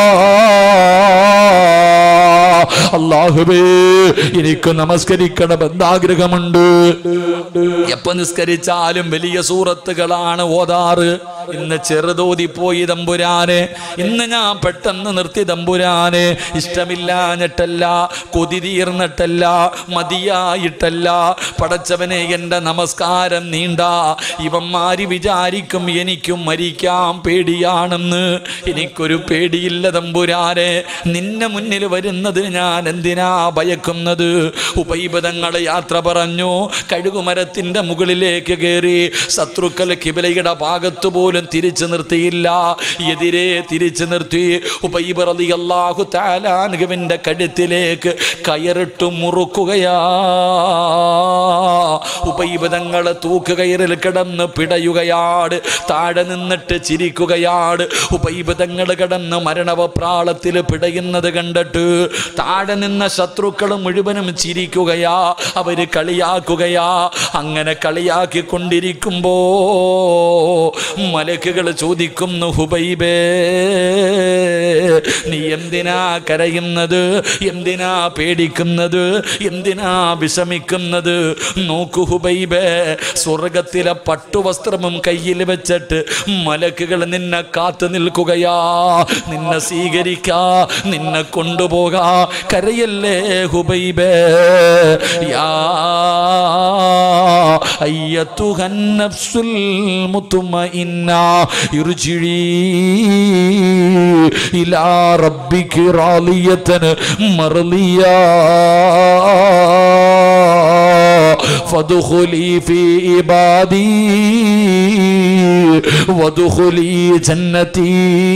അള്ളാഹുബേ എനിക്ക് നമസ്കരിക്കണമെന്ന് ആഗ്രഹമുണ്ട് എപ്പോ നിസ്കരിച്ചാലും വലിയ സൂറത്തുകളാണ് ഓതാറ് ഇന്ന് ചെറുതോതി പോയി തമ്പുരാന് ഇന്ന് ഞാൻ പെട്ടെന്ന് നിർത്തി തമ്പുരാന് ഇഷ്ടമില്ലാഞ്ഞിട്ടല്ല കൊതി തീർന്നിട്ടല്ല മതിയായിട്ടല്ല പടച്ചവനെ എൻ്റെ നമസ്കാരം നീണ്ട ഇവന്മാര് വിചാരിക്കും എനിക്കും മരിക്കാൻ പേടിയാണെന്ന് എനിക്കൊരു പേടിയില്ല തമ്പുരാനെ നിന്നെ മുന്നിൽ വരുന്നത് ഞാൻ എന്തിനാ ഭയക്കുന്നത് ഉപൈബതങ്ങളെ യാത്ര പറഞ്ഞു കഴുകുമരത്തിന്റെ മുകളിലേക്ക് കയറി ശത്രുക്കൾ കിബിലയുടെ ഭാഗത്തു പോലും തിരിച്ചു നിർത്തിയില്ല എതിരെ തിരിച്ചു നിർത്തി ഉപൈബറതി അള്ളാഹു താലാൻഹുവിന്റെ കഴുത്തിലേക്ക് കയറിട്ടു മുറുക്കുകയാ ഉപൈബതങ്ങളെ തൂക്കുകയറിൽ കിടന്ന് പിടയുകയാണ് താഴെ നിന്നിട്ട് ചിരിക്കുകയാണ് ഉപൈബതങ്ങൾ കിടന്ന് മരണവപ്രാളത്തിൽ പിടയുന്നത് കണ്ടിട്ട് താഴെ നിന്ന ശത്രുക്കൾ മുഴുവനും ചിരിക്കുകയാ അവര് കളിയാക്കുകയാ അങ്ങനെ കളിയാക്കിക്കൊണ്ടിരിക്കുമ്പോ മലക്കുകൾ ചോദിക്കുന്നു ഹുബൈബേ നീ എന്തിനാ കരയുന്നത് എന്തിനാ പേടിക്കുന്നത് എന്തിനാ വിഷമിക്കുന്നത് നോക്കു ഹുബൈബേ സ്വർഗത്തിലെ പട്ടുവസ്ത്രമും കയ്യിൽ വെച്ചിട്ട് മലക്കുകൾ നിന്നെ കാത്തു നിൽക്കുകയാ നിന്നെ സ്വീകരിക്കാ നിന്നെ കൊണ്ടുപോകാ കരയല്ലേ ഹുബൈബേ യാ അയ്യത്തുഹൻ നഫ്സുൽ മുത്മഇന്ന ഇർജിഇ ഇലാ റബ്ബികി റാളിയതൻ മർളിയാ ഫദ്ഖുലി ഫീ ഇബാദി വദ്ഖുലി ജന്നതി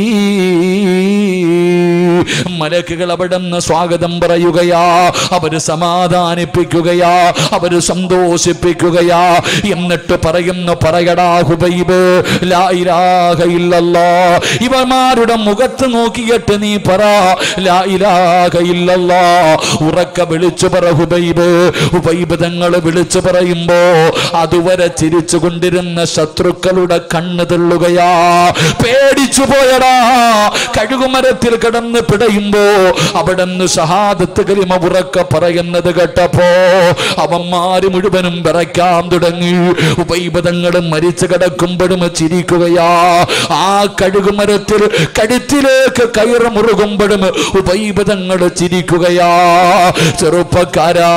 മലക്കുകൾ അവിടെ നിന്ന് സ്വാഗതം പറയുകയാ അവര് സമാധാനിപ്പിക്കുകയാ അവര് സന്തോഷിപ്പിക്കുകയാ എന്നിട്ട് പറയുന്നു പറയടാ ഹുബൈബ് ലാ ഇലാഹ ഇല്ലല്ലാ ഇവന്മാരുടെ മുഖത്ത് നോക്കിയിട്ട് നീ പറ ലാ ഇലാഹ ഇല്ലല്ലാ ഉറക്ക വിളിച്ചു പറ ഹുബൈബ് ഹുബൈബ് തങ്ങൾ വിളിച്ചു പറയുമ്പോ അതുവരെ ചിരിച്ചു കൊണ്ടിരുന്ന ശത്രുക്കളുടെ കണ്ണ് തെള്ളുകയാ പേടിച്ചു പോയടാ കഴുകുമരത്തിൽ കിടന്ന് പിടയുമ്പോ അവിടെ നിന്ന് ഷഹാദത്ത് കരിമ ഉറക്ക പറയുന്നത് കേട്ടപ്പോ അവന്മാര് മുഴുവനും വിറയ്ക്കാൻ തുടങ്ങി ഉപൈപതങ്ങളും മരിച്ചു കിടക്കുമ്പോഴും ചിരിക്കുകയാ ആ കഴുകുമരത്തിൽ കഴുത്തിലേക്ക് കയറ് മുറുകുമ്പോഴും ഉപൈപതങ്ങൾ ചിരിക്കുകയാ ചെറുപ്പക്കാരാ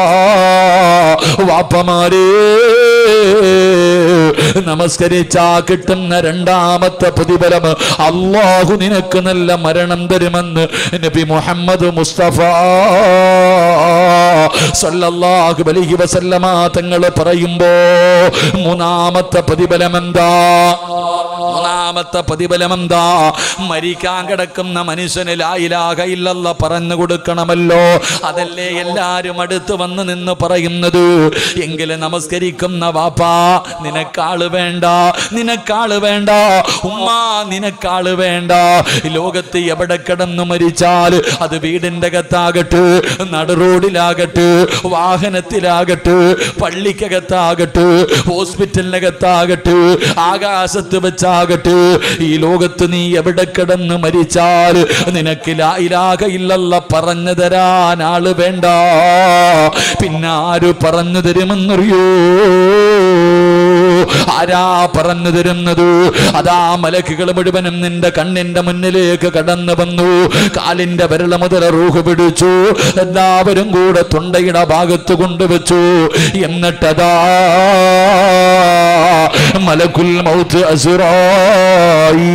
വാപ്പമാരേ നമസ്കരിച്ചാ കിട്ടുന്ന രണ്ടാമത്തെ പ്രതിഫലം അള്ളാഹു നിനക്ക് നല്ല മരണം തരുമെന്ന് നബി മുഹമ്മദ് മുസ്തഫ സല്ലല്ലാഹു അലൈഹി വസല്ലമ തങ്ങൾ പറയുമ്പോ മൂന്നാമത്തെ പ്രതിഫലം എന്താ മൂന്നാമത്തെ പ്രതിഫലം എന്താ മരിക്കാൻ കിടക്കുന്ന മനുഷ്യന് ലായിലാക ഇല്ലല്ല പറഞ്ഞു കൊടുക്കണമല്ലോ അതല്ലേ എല്ലാരും അടുത്ത് വന്ന് നിന്ന് പറയുന്നത് എങ്കിലും നമസ്കരിക്കുന്ന വാപ്പാ നിനക്കാള് വേണ്ട നിനക്കാള് വേണ്ട ഉമ്മ നിനക്കാള് വേണ്ട ലോകത്ത് എവിടെ കിടന്നു മരിച്ചാൽ അത് വീടിന്റെ അകത്താകട്ടെ നടുറോഡിലാകട്ടെ വാഹനത്തിലാകട്ടെ പള്ളിക്കകത്താകട്ടെ ഹോസ്പിറ്റലിനകത്താകട്ടെ ആകാശത്ത് വെച്ചാകട്ടെ ഈ ലോകത്ത് നീ എവിടെ കിടന്ന് മരിച്ചാൽ നിനക്ക് ഇല്ലല്ല പറഞ്ഞു തരാൻ ആള് വേണ്ട പിന്നെ ആര് പറഞ്ഞു തരുമെന്നറിയോ ആരാ പറഞ്ഞു തരുന്നത് അതാ മലക്കുകൾ മുഴുവനും നിന്റെ കണ്ണിന്റെ മുന്നിലേക്ക് കടന്നു വന്നു കാലിന്റെ വിരള മുതൽ റൂഹ് പിടിച്ചു എല്ലാവരും കൂടെ തൊണ്ടയുടെ ഭാഗത്ത് കൊണ്ടുവച്ചു എന്നിട്ടതാ മലക്കുൽ മൗത്ത് അസുറായി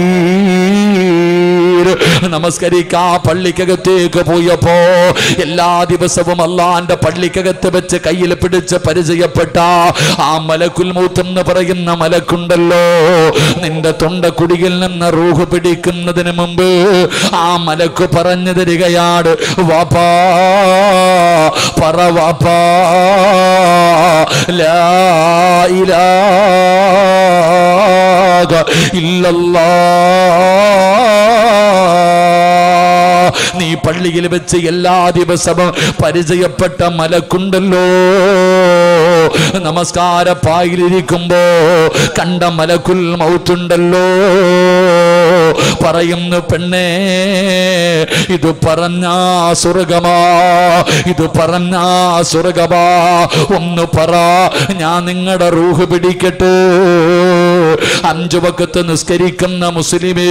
നമസ്കരിക്കാ പള്ളിക്കകത്തേക്ക് പോയപ്പോ എല്ലാ ദിവസവും അള്ളാന്റെ പള്ളിക്കകത്ത് വെച്ച് കയ്യിൽ പിടിച്ച് പരിചയപ്പെട്ട ആ മലക്കുൽ മൗത്ത് എന്ന് പറയുന്ന മലക്കുണ്ടല്ലോ നിന്റെ തൊണ്ടക്കുടിയിൽ നിന്ന് റൂഹ് പിടിക്കുന്നതിന് മുമ്പ് ആ മലക്ക് പറഞ്ഞു തരികയാണ് വാപ്പാ പറ വാപ്പാ ലാ ഇലാഹ ഇല്ലല്ലാ നീ പള്ളിയിൽ വെച്ച് എല്ലാ ദിവസവും പരിചയപ്പെട്ട മലക്കുണ്ടല്ലോ നമസ്കാര പായിലിരിക്കുമ്പോ കണ്ട മലക്കുൽ മൗത്തുണ്ടല്ലോ പറയുന്നു പെണ്ണേ ഇത് പറഞ്ഞാ സ്വർഗമാ ഇത് പറഞ്ഞാ സ്വർഗമാ ഒന്ന് പറ ഞാൻ നിങ്ങളുടെ റൂഹ് പിടിക്കട്ടെ അഞ്ചു വക്കത്ത് നിസ്കരിക്കുന്ന മുസ്ലിമേ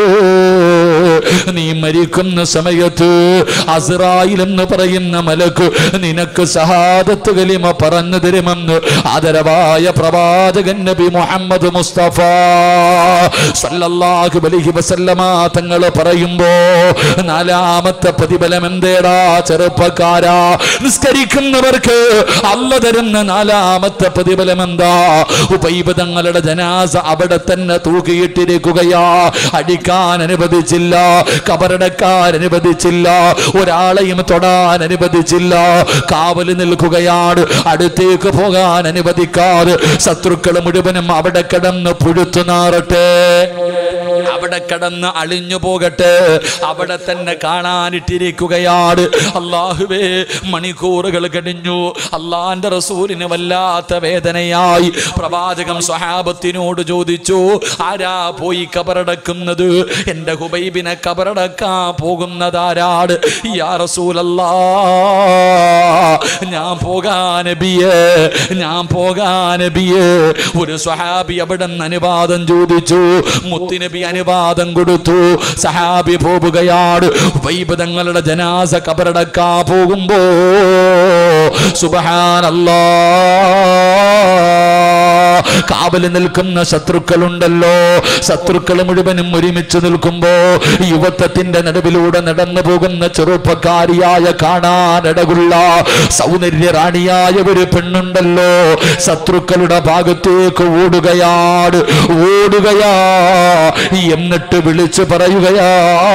നീ മരിക്കുന്ന സമയത്ത് അസ്രായിൽ എന്ന് പറയുന്ന മലക്ക് നിനക്ക് സഹാദത്ത് കലിമ പറഞ്ഞു തരുമെന്ന് ആദരവായ പ്രവാചകൻ നബി മുഹമ്മദ് മുസ്തഫ സല്ലല്ലാഹു അലൈഹി വസല്ലമ തങ്ങൾ പറയുമ്പോ നാലാമത്തെ പ്രതിഫലം എന്തേടാ ചെറുപ്പക്കാരാ നിസ്കരിക്കുന്നവർക്ക് അല്ല തരുന്ന നാലാമത്തെ പ്രതിഫലം എന്താ ഉപൈബ് തങ്ങളുടെ ജനാസ അവിടെ തന്നെ തൂക്കിയിട്ടിരിക്കുകയാ അടിക്കാൻ അനുവദിച്ചില്ല കബറടക്കാൻ അനുവദിച്ചില്ല ഒരാളെയും തൊടാൻ അനുവദിച്ചില്ല കാവല് നിൽക്കുകയാണ് അടുത്തേക്ക് പോകാൻ അനുവദിക്കാതെ ശത്രുക്കൾ മുഴുവനും അവിടെ കിടന്ന് പുഴുത്തു നാറട്ടെ അവിടെ കിടന്ന് അളിഞ്ഞു പോകട്ടെ അവിടെ തന്നെ കാണാനിട്ടിരിക്കുകയാണ് അള്ളാഹുവേ മണിക്കൂറുകൾ കഴിഞ്ഞു അള്ളാന്റെ റസൂലിന് വല്ലാത്ത വേദനയായി പ്രവാചകം സ്വഹാബത്തിനോട് ചോദിച്ചു ആരാ പോയി കബറടക്കുന്നത് എന്റെ ഹുബൈബിനെ കബറടക്കാൻ പോകുന്നതാരാട് യാ റസൂലല്ലാ ഞാൻ പോകാൻ നബിയേ ഞാൻ പോകാൻ നബിയേ ഒരു സ്വഹാബി അവിടെ നിന്ന് അനുവാദം ചോദിച്ചു മുത്തുനബി അനുവാദം കൊടുത്തു സഹാബി പോവുകയാണ് വൈബതങ്ങളുടെ ജനാസ കബറടക്കാ പോകുമ്പോ സുബഹാനല്ലാ കാവല് നിൽക്കുന്ന ശത്രുക്കളുണ്ടല്ലോ ശത്രുക്കൾ മുഴുവനും ഒരുമിച്ച് നിൽക്കുമ്പോ യുവത്വത്തിന്റെ നടുവിലൂടെ നടന്നു പോകുന്ന ചെറുപ്പക്കാരിയായ കാണാനിടകുള്ള സൗന്ദര്യ റാണിയായ ഒരു പെണ്ണുണ്ടല്ലോ ശത്രുക്കളുടെ ഭാഗത്തേക്ക് ഓടുകയാണ് ഓടുകയാ എന്നിട്ട് വിളിച്ചു പറയുകയാ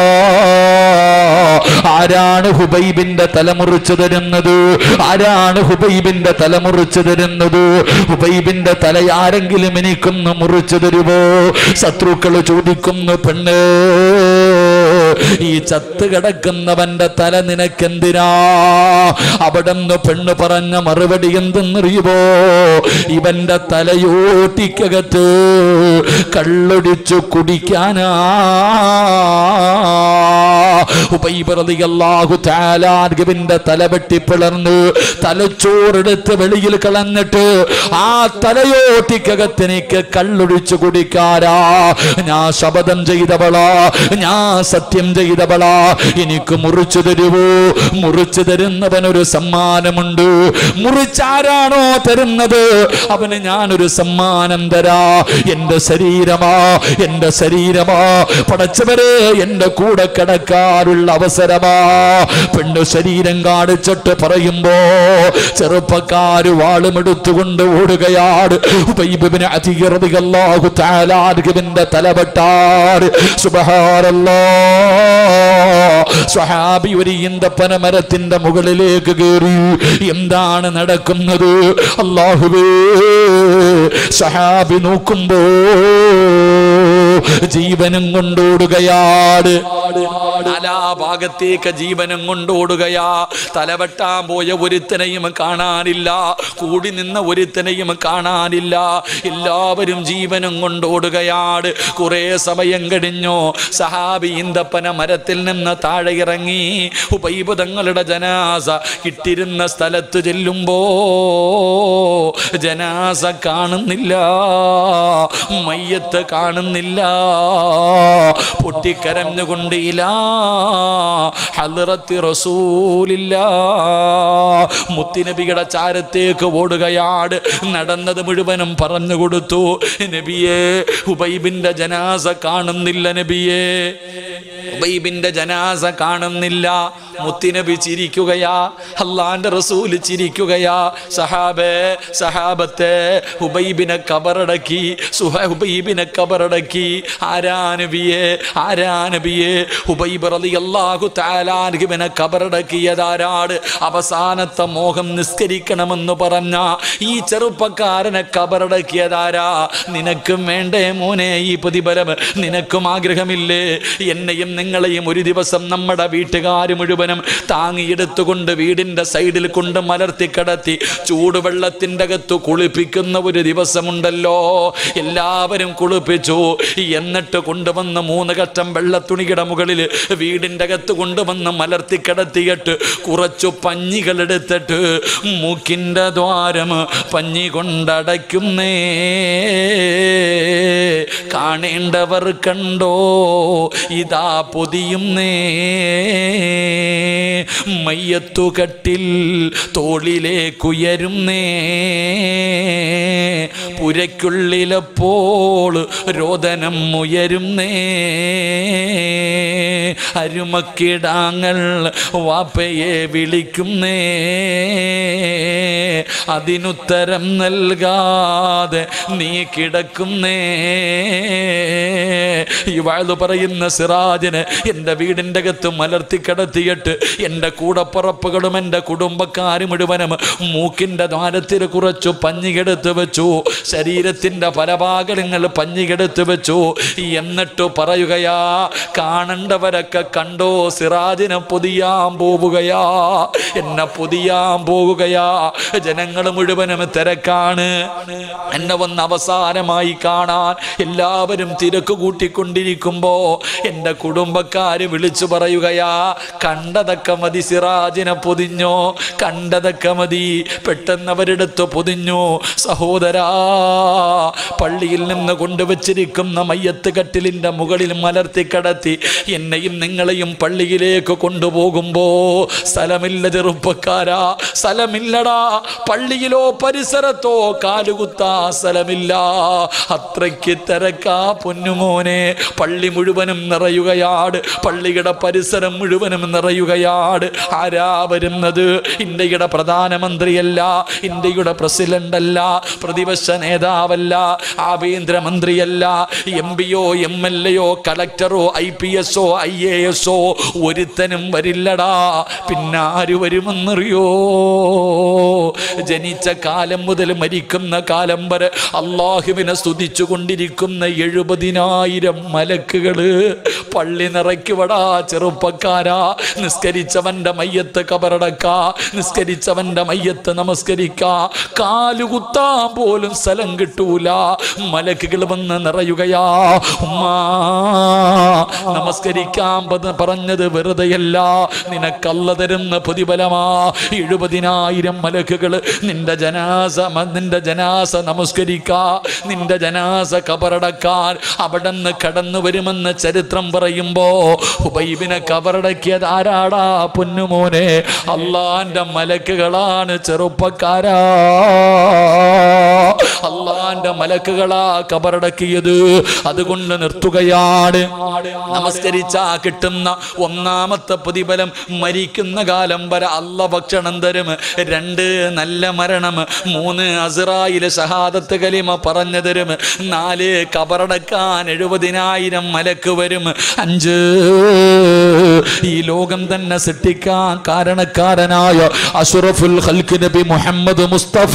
ആരാണ് ഹുബൈബിന്റെ തലമുറിച്ചു തരുന്നത് ആരാണ് ഹുബൈബിന്റെ തലമുറിച്ചു തരുന്നത് ഹുബൈബിന്റെ തല ആരെങ്കിലും എനിക്കൊന്ന് മുറിച്ചു തരുമോ ശത്രുക്കൾ ചോദിക്കുന്നു പെണ്ണ് ഈ ചത്ത് കിടക്കുന്നവന്റെ തല നിനക്കെന്തിനാ അവിടെന്ന് പെണ്ണ് പറഞ്ഞ മറുപടി എന്തെന്നറിയുമോ ഇവന്റെ തലയോട്ടിക്കകത്ത് കള്ളൊടിച്ചു കുടിക്കാനാ ഉബൈബറിയാഹു താലാർഗവിന്റെ തല വെട്ടിപ്പിളർന്ന് തലച്ചോറെടുത്ത് വെളിയിൽ കളഞ്ഞിട്ട് ആ തലയോട്ടിക്കകത്തിനിക്ക് കള്ളൊഴിച്ചു കുടിക്കാരാ ഞാൻ ശപഥം ചെയ്തവളാ ഞാൻ സത്യം ചെയ്തവളാ എനിക്ക് മുറിച്ചു തരുവോ മുറിച്ചു തരുന്നവൻ ഒരു സമ്മാനമുണ്ട് മുറിച്ചാരാണോ തരുന്നത് അവന് ഞാനൊരു സമ്മാനം തരാ എന്റെ ശരീരമാ എന്റെ ശരീരമാ പടച്ചവരെ എന്റെ കൂടെ കിടക്കാറുള്ള അവസരമാ പെണ്ണ് ശരീരം കാണിച്ചിട്ട് പറയുമ്പോ ചെറുപ്പക്കാര് വാളുമെടുത്തുകൊണ്ട് ഓടുകയാണ് ഉബൈബിന് അതിർദികല്ലാഹു താലാർഗിന്റെ തലവെട്ടാറ് സുബഹാരല്ലോ സ്വഹാബി ഒരു ഈന്തപ്പന മരത്തിന്റെ മുകളിലേക്ക് കയറി എന്താണ് നടക്കുന്നത് അള്ളാഹുവേ സ്വഹാബി നോക്കുമ്പോ ജീവനും കൊണ്ടോടുകയാണ് നാലാ ഭാഗത്തേക്ക് ജീവനും കൊണ്ടോടുകയാ തലവെട്ടാൻ പോയ ഒരുത്തനെയും കാണാനില്ല കൂടി നിന്ന ഒരുത്തനെയും കാണാനില്ല എല്ലാവരും ജീവനും കൊണ്ടോടുകയാണ് കുറേ സമയം കഴിഞ്ഞു സഹാബി ഈന്തപ്പന മരത്തിൽ നിന്ന് താഴെ ഇറങ്ങി ഉപൈബുധങ്ങളുടെ ജനാസ ഇട്ടിരുന്ന സ്ഥലത്ത് ചെല്ലുമ്പോ ജനാസ കാണുന്നില്ല മയ്യത്ത് കാണുന്നില്ല പൊട്ടിക്കരഞ്ഞുകൊണ്ട് ഇലാ ഹലറത്തി റസൂലില്ല മുത്തിനബിയുടെ ചാരത്തേക്ക് ഓടുകയാണ് നടന്നത് മുഴുവനും പറഞ്ഞു കൊടുത്തു നബിയെ ഉബൈബിന്റെ ജനാസ കാണുന്നില്ല നബിയെ ഉബൈബിന്റെ ജനാസ കാണുന്നില്ല മുത്തിനബി ചിരിക്കുകയാ അള്ളാന്റെ റസൂല് ചിരിക്കുകയാ സഹാബേ സഹാബത്തെ ഹുബൈബിനെ കബറടക്കി സുഹ ഹുബൈബിനെ കബറടക്കി ആരാ നബിയെ ആരാ നബിയെ ഹുബൈബ് റളിയല്ലാഹു തആലാൻഹുവിനെ കബറടക്കിയതാരാണ് അവസാനത്തെ മോഹം നിസ്കരിക്കണമെന്ന് പറഞ്ഞ ഈ ചെറുപ്പക്കാരനെ കബറടക്കിയതാരാ നിനക്കും വേണ്ടേ മോനെ ഈ പ്രതിഫലം നിനക്കും ആഗ്രഹമില്ലേ എന്നെ എന്നെയും നിങ്ങളെയും ഒരു ദിവസം നമ്മുടെ വീട്ടുകാർ മുഴുവനും താങ്ങിയെടുത്തുകൊണ്ട് വീടിൻ്റെ സൈഡിൽ കൊണ്ട് മലർത്തി കിടത്തി ചൂടുവെള്ളത്തിൻ്റെ അകത്ത് കുളിപ്പിക്കുന്ന ഒരു ദിവസമുണ്ടല്ലോ എല്ലാവരും കുളിപ്പിച്ചു എന്നിട്ട് കൊണ്ടുവന്ന് മൂന്ന് കഷ്ടം വെള്ളത്തുണിയുടെ മുകളിൽ വീടിൻ്റെ അകത്ത് കൊണ്ടുവന്ന് മലർത്തി കിടത്തിയിട്ട് കുറച്ചു പഞ്ഞികൾ എടുത്തിട്ട് മൂക്കിൻ്റെ ദ്വാരം പഞ്ഞി കൊണ്ടടയ്ക്കുന്നേ കാണേണ്ടവർ കണ്ടോ ഇതാ പൊതിയുന്നേ മയ്യത്തുകട്ടിൽ തോളിലേക്കുയരുന്നേ പുരയ്ക്കുള്ളിലപ്പോൾ രോദനം ഉയരുന്നേ അരുമക്കിടാങ്ങൾ വാപ്പയെ വിളിക്കുന്നേ അതിനുത്തരം നൽകാതെ നീ കിടക്കുന്നേ ഈ വാഴ്ന്നു പറയുന്ന സിറാജിന് എൻ്റെ വീടിൻ്റെ അകത്ത് മലർത്തി കിടത്തിയിട്ട് എൻ്റെ കൂടപ്പറപ്പുകളും എൻ്റെ കുടുംബക്കാരും മുഴുവനും മൂക്കിൻ്റെ ദ്വാരത്തിൽ കുറച്ചു പഞ്ഞികെടുത്ത് വെച്ചു ശരീരത്തിൻ്റെ പല ഭാഗങ്ങൾ പഞ്ഞികെടുത്ത് വെച്ചു എന്നിട്ട് പറയുകയാ കാണണ്ടവരൊക്കെ കണ്ടോ സിറാജിനെ പൊതിയാൻ പോവുകയാ എന്നെ പൊതിയാൻ പോവുകയാ ജനങ്ങൾ മുഴുവനും തിരക്കാണ് എന്നെ വന്ന് അവസാനമായി കാണാൻ എല്ലാവരും തിരക്ക് കൂട്ടിക്കൊണ്ടിരിക്കുമ്പോ എൻ്റെ കുടുംബക്കാര് വിളിച്ചു പറയുകയാ കണ്ടതൊക്കെ മതി സിറാജിനെ പൊതിഞ്ഞോ കണ്ടതൊക്കെ മതി പെട്ടെന്ന് അവരെടുത്ത് പൊതിഞ്ഞു സഹോദരാ പള്ളിയിൽ നിന്ന് കൊണ്ടുവച്ചിരിക്കുന്ന മയ്യത്ത് കട്ടിലിൻ്റെ മുകളിൽ മലർത്തി കടത്തി എന്നെയും നിങ്ങളെയും പള്ളിയിലേക്ക് കൊണ്ടുപോകുമ്പോ സ്ഥലമില്ല ചെറുപ്പക്കാരാ സ്ഥലമില്ലടാ പള്ളിയിലോ പരിസരത്തോ കാലുകുത്താ സ്ഥലമില്ല അത്രയ്ക്ക് തിരക്കാ പൊന്നുമോനെ പള്ളി മുഴുവനും നിറയുകയാണ് പള്ളിയുടെ പരിസരം മുഴുവനും നിറയുകയാണ് ആരാ വരുന്നത് ഇന്ത്യയുടെ പ്രധാനമന്ത്രിയല്ല ഇന്ത്യയുടെ പ്രസിഡന്റ് അല്ല പ്രതിപക്ഷ നേതാവല്ല ആഭ്യന്തരമന്ത്രിയല്ല എം പിയോ എം എൽ എയോ കളക്ടറോ ഐ പി എസോ ഐ എ എസോ ഒരുത്തനും വരില്ലടാ പിന്നെ ആര് വരുമെന്നറിയോ ജനിച്ച കാലം മുതൽ മരിക്കുന്ന കാലം വരെ അള്ളാഹുവിനെ സ്തുതിച്ചു കൊണ്ടിരിക്കുന്ന എഴുപതിനായിരം മലക്കുകള് പള്ളി നിറയ്ക്കുവടാ ചെറുപ്പക്കാരാ നിസ്കരിച്ചവന്റെ മയ്യത്ത് കബറടക്ക നിസ്കരിച്ചവന്റെ മയ്യത്ത് നമസ്കരിക്ക കാലുകുത്താൻ പോലും സ്ഥലം കിട്ടൂല മലക്കുകൾ വന്ന് നിറയുകയാ ഉമ്മാ നമസ്കരിക്കാൻ പത- പറഞ്ഞത് വെറുതെയല്ല നിനക്കല്ല തരുന്ന പ്രതിഫലമാ എഴുപതിനായിരം മലക്കുകൾ നിന്റെ ജനാസ മ- നിന്റെ ജനാസ നമസ്കരിക്കാ നിന്റെ ജനാസ കബറടക്കാൻ അവിടെ നിന്ന് കടന്നു വരുമെന്ന് ചരിത്രം പറയുമ്പോ ഹുബൈബിനെ കബറടക്കിയത് ആരാടാ പൊന്നുമോനെ അള്ളാന്റെ മലക്കുകളാണ് ചെറുപ്പക്കാരാ അള്ളാന്റെ മലക്കുകളാ കബറടക്കിയത് അതുകൊണ്ട് നിർത്തുകയാണ് നമസ്കരിച്ചാ കിട്ടുന്ന ഒന്നാമത്തെ പ്രതിഫലം മരിക്കുന്ന കാലം വരെ അല്ല ഭക്ഷണം തരും രണ്ട് നല്ല മരണം മൂന്ന് അസിറായില് ഷഹാദത്ത് കലിമ പറഞ്ഞു തരും നാല് കബറടക്കാൻ എഴുപതിനായിരം മലക്ക് വരും അഞ്ച് ഈ ലോകം തന്നെ സൃഷ്ടിക്കാൻ കാരണക്കാരനായ അഷറഫുൽ ഖൽക്ക് നബി മുഹമ്മദ് മുസ്തഫ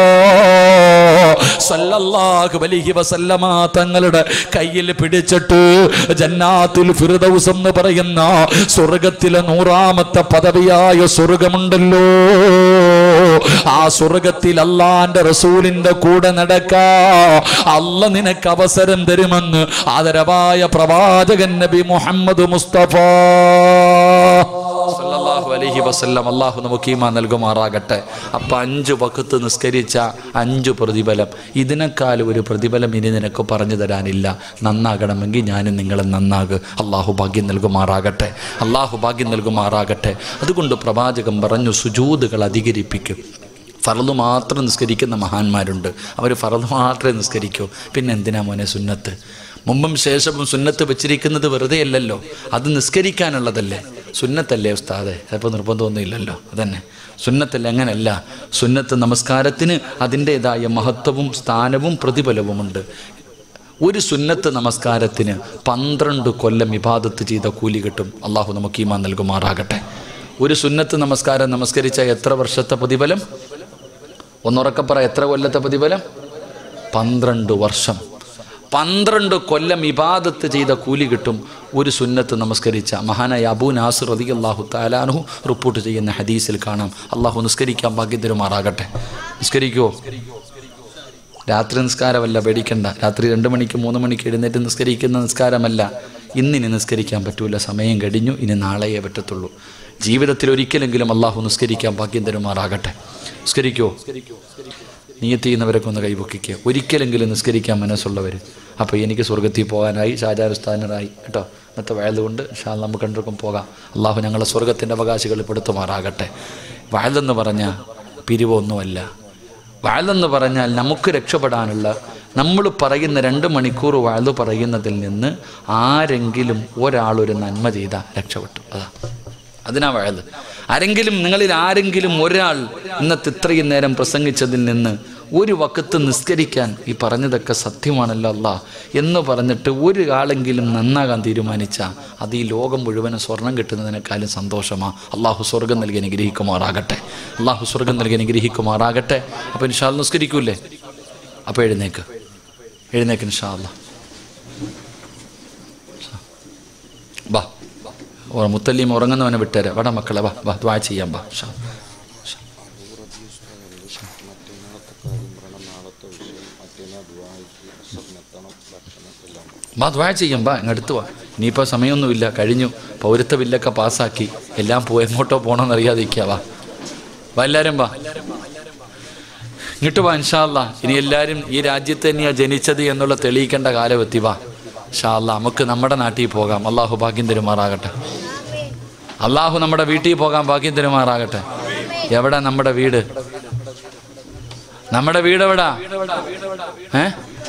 സല്ലല്ലാഹു അലൈഹി വസല്ലമ തങ്ങളുടെ കയ്യിൽ പിടിച്ചിട്ട് ജന്നാത്തുൽ ഫിർദൗസ് എന്ന് പറയുന്ന സ്വർഗത്തിലെ നൂറാമത്തെ പദവിയായ സ്വർഗമുണ്ടല്ലോ ആ സ്വർഗത്തിൽ അള്ളാന്റെ റസൂലിന്റെ കൂടെ നടക്കാ അല്ല നിനക്ക് അവസരം തരുമെന്ന് ആദരവായ പ്രവാചകൻ നബി മുഹമ്മദ് മുസ്തഫ സല്ലല്ലാഹു അലൈഹി വസല്ലം അള്ളാഹു നമുക്ക് ഈമാ നൽകുമാറാകട്ടെ അപ്പം അഞ്ച് വക്കത്ത് നിസ്കരിച്ച അഞ്ച് പ്രതിഫലം ഇതിനേക്കാൾ ഒരു പ്രതിഫലം ഇനി നിനക്ക് പറഞ്ഞു തരാനില്ല നന്നാകണമെങ്കിൽ ഞാനും നിങ്ങളെ നന്നാക് അള്ളാഹു ഭാഗ്യം നൽകുമാറാകട്ടെ അള്ളാഹു ഭാഗ്യം നൽകുമാറാകട്ടെ അതുകൊണ്ട് പ്രവാചകൻ പറഞ്ഞു സുജൂതുകൾ അധികരിപ്പിക്കും ഫറദ് മാത്രം നിസ്കരിക്കുന്ന മഹാന്മാരുണ്ട് അവർ ഫറദ് മാത്രമേ നിസ്കരിക്കൂ പിന്നെ എന്തിനാ മോനെ സുന്നത്ത് മുമ്പും ശേഷവും സുന്നത്ത് വെച്ചിരിക്കുന്നത് വെറുതെ അല്ലല്ലോ അത് നിസ്കരിക്കാനുള്ളതല്ലേ സുന്നത്തല്ലേ ഉസ്താദെ ചിലപ്പോൾ നിർബന്ധമൊന്നും ഇല്ലല്ലോ അതന്നെ സുന്നത്തല്ല അങ്ങനല്ല സുന്നത്ത് നമസ്കാരത്തിന് അതിൻ്റെതായ മഹത്വവും സ്ഥാനവും പ്രതിഫലവുമുണ്ട് ഒരു സുന്നത്ത് നമസ്കാരത്തിന് പന്ത്രണ്ട് കൊല്ലം ഇബാദത്ത് ചെയ്ത കൂലി കിട്ടും അള്ളാഹു നമുക്ക് ഈമാൻ നൽകുമാറാകട്ടെ ഒരു സുന്നത്ത് നമസ്കാരം നമസ്കരിച്ച എത്ര വർഷത്തെ പ്രതിഫലം ഒന്നുറക്കെ പറ എത്ര കൊല്ലത്തെ പ്രതിഫലം പന്ത്രണ്ട് വർഷം പന്ത്രണ്ട് കൊല്ലം ഇബാദത്ത് ചെയ്ത കൂലി കിട്ടും ഒരു സുന്നത്ത് നമസ്കരിച്ച മഹാനായ അബൂ നാസിർ റതി അള്ളാഹു താലാനു റിപ്പോർട്ട് ചെയ്യുന്ന ഹദീസിൽ കാണാം അള്ളാഹു നിസ്കരിക്കാൻ ഭാഗ്യതരുമാറാകട്ടെ നിസ്കരിക്കുമോ രാത്രി നിസ്കാരമല്ല പേടിക്കണ്ട രാത്രി രണ്ട് മണിക്ക് മൂന്ന് മണിക്ക് എഴുന്നേറ്റ് നിസ്കരിക്കുന്ന നിസ്കാരമല്ല ഇന്നിനി നിസ്കരിക്കാൻ പറ്റൂല സമയം കഴിഞ്ഞു ഇനി നാളെയേ പറ്റത്തുള്ളൂ ജീവിതത്തിൽ ഒരിക്കലെങ്കിലും അള്ളാഹു നിസ്കരിക്കാൻ ഭാഗ്യം തരുമാറാകട്ടെ നിസ്കരിക്കോ നീയത്ത് ചെയ്യുന്നവരൊക്കെ ഒന്ന് കൈപൊക്കിക്കുക ഒരിക്കലെങ്കിലും നിസ്കരിക്കാൻ മനസ്സുള്ളവർ അപ്പോൾ എനിക്ക് സ്വർഗത്തിൽ പോകാനായി ഷാജാനുസ്ഥാനറായി കേട്ടോ ഇന്നത്തെ വയലുകൊണ്ട് ഷാ നമുക്ക് രണ്ടുപേർക്കും പോകാം അള്ളാഹു ഞങ്ങളെ സ്വർഗത്തിൻ്റെ അവകാശികൾ പെടുത്തുമാറാകട്ടെ വയലെന്ന് പറഞ്ഞാൽ പിരിവൊന്നുമല്ല വാഴെന്ന് പറഞ്ഞാൽ നമുക്ക് രക്ഷപ്പെടാനുള്ള നമ്മൾ പറയുന്ന രണ്ട് മണിക്കൂർ വാഴ് പറയുന്നതിൽ നിന്ന് ആരെങ്കിലും ഒരാളൊരു നന്മ ചെയ്താൽ രക്ഷപ്പെട്ടു അതാ അതിനാ വാഴ് ആരെങ്കിലും നിങ്ങളിൽ ആരെങ്കിലും ഒരാൾ ഇന്നത്തെ ഇത്രയും നേരം പ്രസംഗിച്ചതിൽ നിന്ന് ഒരു വക്കത്ത് നിസ്കരിക്കാൻ ഈ പറഞ്ഞതൊക്കെ സത്യമാണല്ലോ അല്ല എന്ന് പറഞ്ഞിട്ട് ഒരു ആളെങ്കിലും നന്നാകാൻ തീരുമാനിച്ച അത് ഈ ലോകം മുഴുവനും സ്വർണം കിട്ടുന്നതിനേക്കാളും സന്തോഷമാ അള്ളാഹു സ്വർഗം നൽകി അനുഗ്രഹിക്കുമാറാകട്ടെ അള്ളാഹു സ്വർഗം നൽകി അനുഗ്രഹിക്കുമാറാകട്ടെ അപ്പോൾ ഇൻഷാല് നിസ്കരിക്കൂലേ അപ്പോൾ എഴുന്നേക്ക് എഴുന്നേക്ക് ഇൻഷാല്ല ബാ ഓ മുത്തല്ലിയും ഉറങ്ങുന്നവനെ വിട്ടേരെ വാടാ മക്കളെ വാ വാ ദ്വാ ചെയ്യാം വാ ഷാ വാ ദ്വാ ചെയ്യാം വാ ഇങ്ങടുത്ത് വാ ഇനിയിപ്പോൾ സമയമൊന്നുമില്ല കഴിഞ്ഞു പൗരത്വ ബില്ലൊക്കെ പാസ്സാക്കി എല്ലാം പോ എങ്ങോട്ടോ പോകണമെന്ന് അറിയാതിരിക്കുക വാ വാ എല്ലാവരും വാ ഇങ്ങോട്ട് വാ ഇൻഷാല്ല ഇനി എല്ലാവരും ഈ രാജ്യത്ത് തന്നെയാണ് ജനിച്ചത് എന്നുള്ള തെളിയിക്കേണ്ട കാലമെത്തി വാ ഇൻഷാല്ല നമുക്ക് നമ്മുടെ നാട്ടിൽ പോകാം അള്ളാഹു ഭാഗ്യം തരുമാറാകട്ടെ അള്ളാഹു നമ്മുടെ വീട്ടിൽ പോകാൻ ഭാഗ്യം തരുമാറാകട്ടെ എവിടെ നമ്മുടെ വീട് നമ്മുടെ വീട് എവിടാ ഏ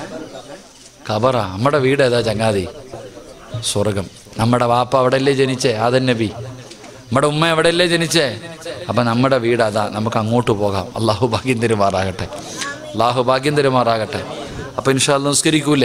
കബറ നമ്മുടെ വീട് ഏതാ ചങ്ങാതി സ്വർഗം നമ്മുടെ വാപ്പ അവിടെയല്ലേ ജനിച്ചേ ആദൻ നബി നമ്മുടെ ഉമ്മ എവിടെയല്ലേ ജനിച്ചേ അപ്പം നമ്മുടെ വീട് അതാ നമുക്ക് അങ്ങോട്ട് പോകാം അള്ളാഹു ഭാഗ്യം തരുമാറാകട്ടെ അള്ളാഹു ഭാഗ്യം തരുമാറാകട്ടെ അപ്പം ഇൻഷാല് നമസ്കരിക്കൂലേ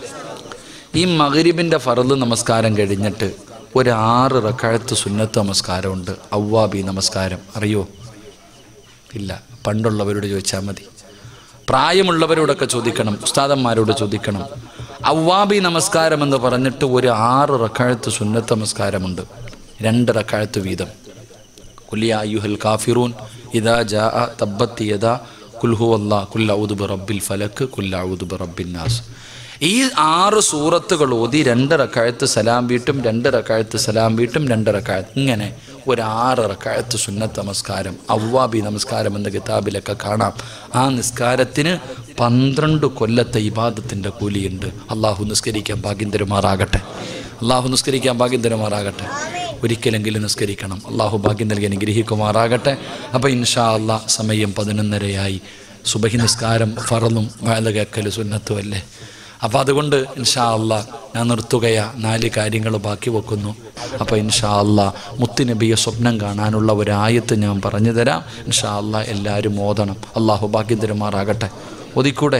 ഈ മകരിബിൻ്റെ ഫറല് നമസ്കാരം കഴിഞ്ഞിട്ട് ഒരു ആറ് റക്കാഴത്ത് സുന്നത്ത് നമസ്കാരമുണ്ട് ഔവാബി നമസ്കാരം അറിയോ ഇല്ല പണ്ടുള്ളവരോട് ചോദിച്ചാൽ മതി പ്രായമുള്ളവരോടൊക്കെ ചോദിക്കണം ഉസ്താദന്മാരോട് ചോദിക്കണം അവ്വാബി നമസ്കാരം എന്ന് പറഞ്ഞിട്ട് ഒരു ആറ് റക്കാഴത്ത് സുന്നത്ത് നമസ്കാരമുണ്ട് രണ്ട് റക്കാഴത്ത് വീതം കുല്യ അയ്യുഹൽ കാഫിറൂൻ ഇതാ ജാ തബ്ബത്ത് യദാ കുൽഹു അല്ലാ കുല്ല ഔദുബ് റബ്ബിൽ ഫലക്ക് കുല്ല ഔദുബ് റബ്ബിൻ നാസ് ഈ ആറ് സൂറത്തുകൾ ഓതി രണ്ട് റക്കാഴത്ത് സലാം വീട്ടും രണ്ട് റക്കാഴത്ത് സലാം വീട്ടും രണ്ട് റക്കാഴത്ത് ഇങ്ങനെ ഒരു ആറ് റക്കാഴത്ത് സുന്നത്ത് നമസ്കാരം അവ്വാബി നമസ്കാരം എന്ന കിതാബിലൊക്കെ കാണാം ആ നിസ്കാരത്തിന് പന്ത്രണ്ട് കൊല്ലത്തെ ഇബാദത്തിൻ്റെ കൂലിയുണ്ട് അള്ളാഹു നിസ്കരിക്കാൻ ഭാഗ്യം തരുമാറാകട്ടെ അള്ളാഹു നിസ്കരിക്കാൻ ഭാഗ്യം തരുമാറാകട്ടെ ഒരിക്കലെങ്കിലും നിസ്കരിക്കണം അള്ളാഹു ഭാഗ്യം നൽകി അനുഗ്രഹിക്കുമാറാകട്ടെ അപ്പോൾ ഇൻഷാ അള്ളാ സമയം പതിനൊന്നരയായി സുബഹി നിസ്കാരം ഫറലും വേല കേക്കൽ സുന്നത്തും അല്ലേ അപ്പോൾ അതുകൊണ്ട് ഇൻഷാ അള്ളാ ഞാൻ നിർത്തുകയാ നാല് കാര്യങ്ങൾ ബാക്കി വെക്കുന്നു അപ്പോൾ ഇൻഷാ അള്ളാ മുത്തുനബിയെ സ്വപ്നം കാണാനുള്ള ഒരായത്ത് ഞാൻ പറഞ്ഞു തരാം ഇൻഷാ അള്ളാ എല്ലാവരും ഓതണം അള്ളാഹു ഭാഗ്യം തരുമാറാകട്ടെ ഒതിക്കൂടെ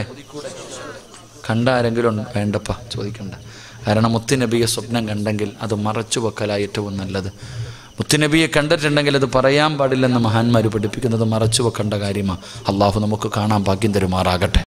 കണ്ട ആരെങ്കിലും വേണ്ടപ്പ ചോദിക്കണ്ട കാരണം മുത്തുനബിയെ സ്വപ്നം കണ്ടെങ്കിൽ അത് മറച്ചു വെക്കലാ ഏറ്റവും നല്ലത് മുത്തുനബിയെ കണ്ടിട്ടുണ്ടെങ്കിൽ അത് പറയാൻ പാടില്ലെന്ന് മഹാന്മാർ പഠിപ്പിക്കുന്നത് മറച്ചു വെക്കേണ്ട കാര്യമാണ് അള്ളാഹു നമുക്ക് കാണാൻ ഭാഗ്യം തരുമാറാകട്ടെ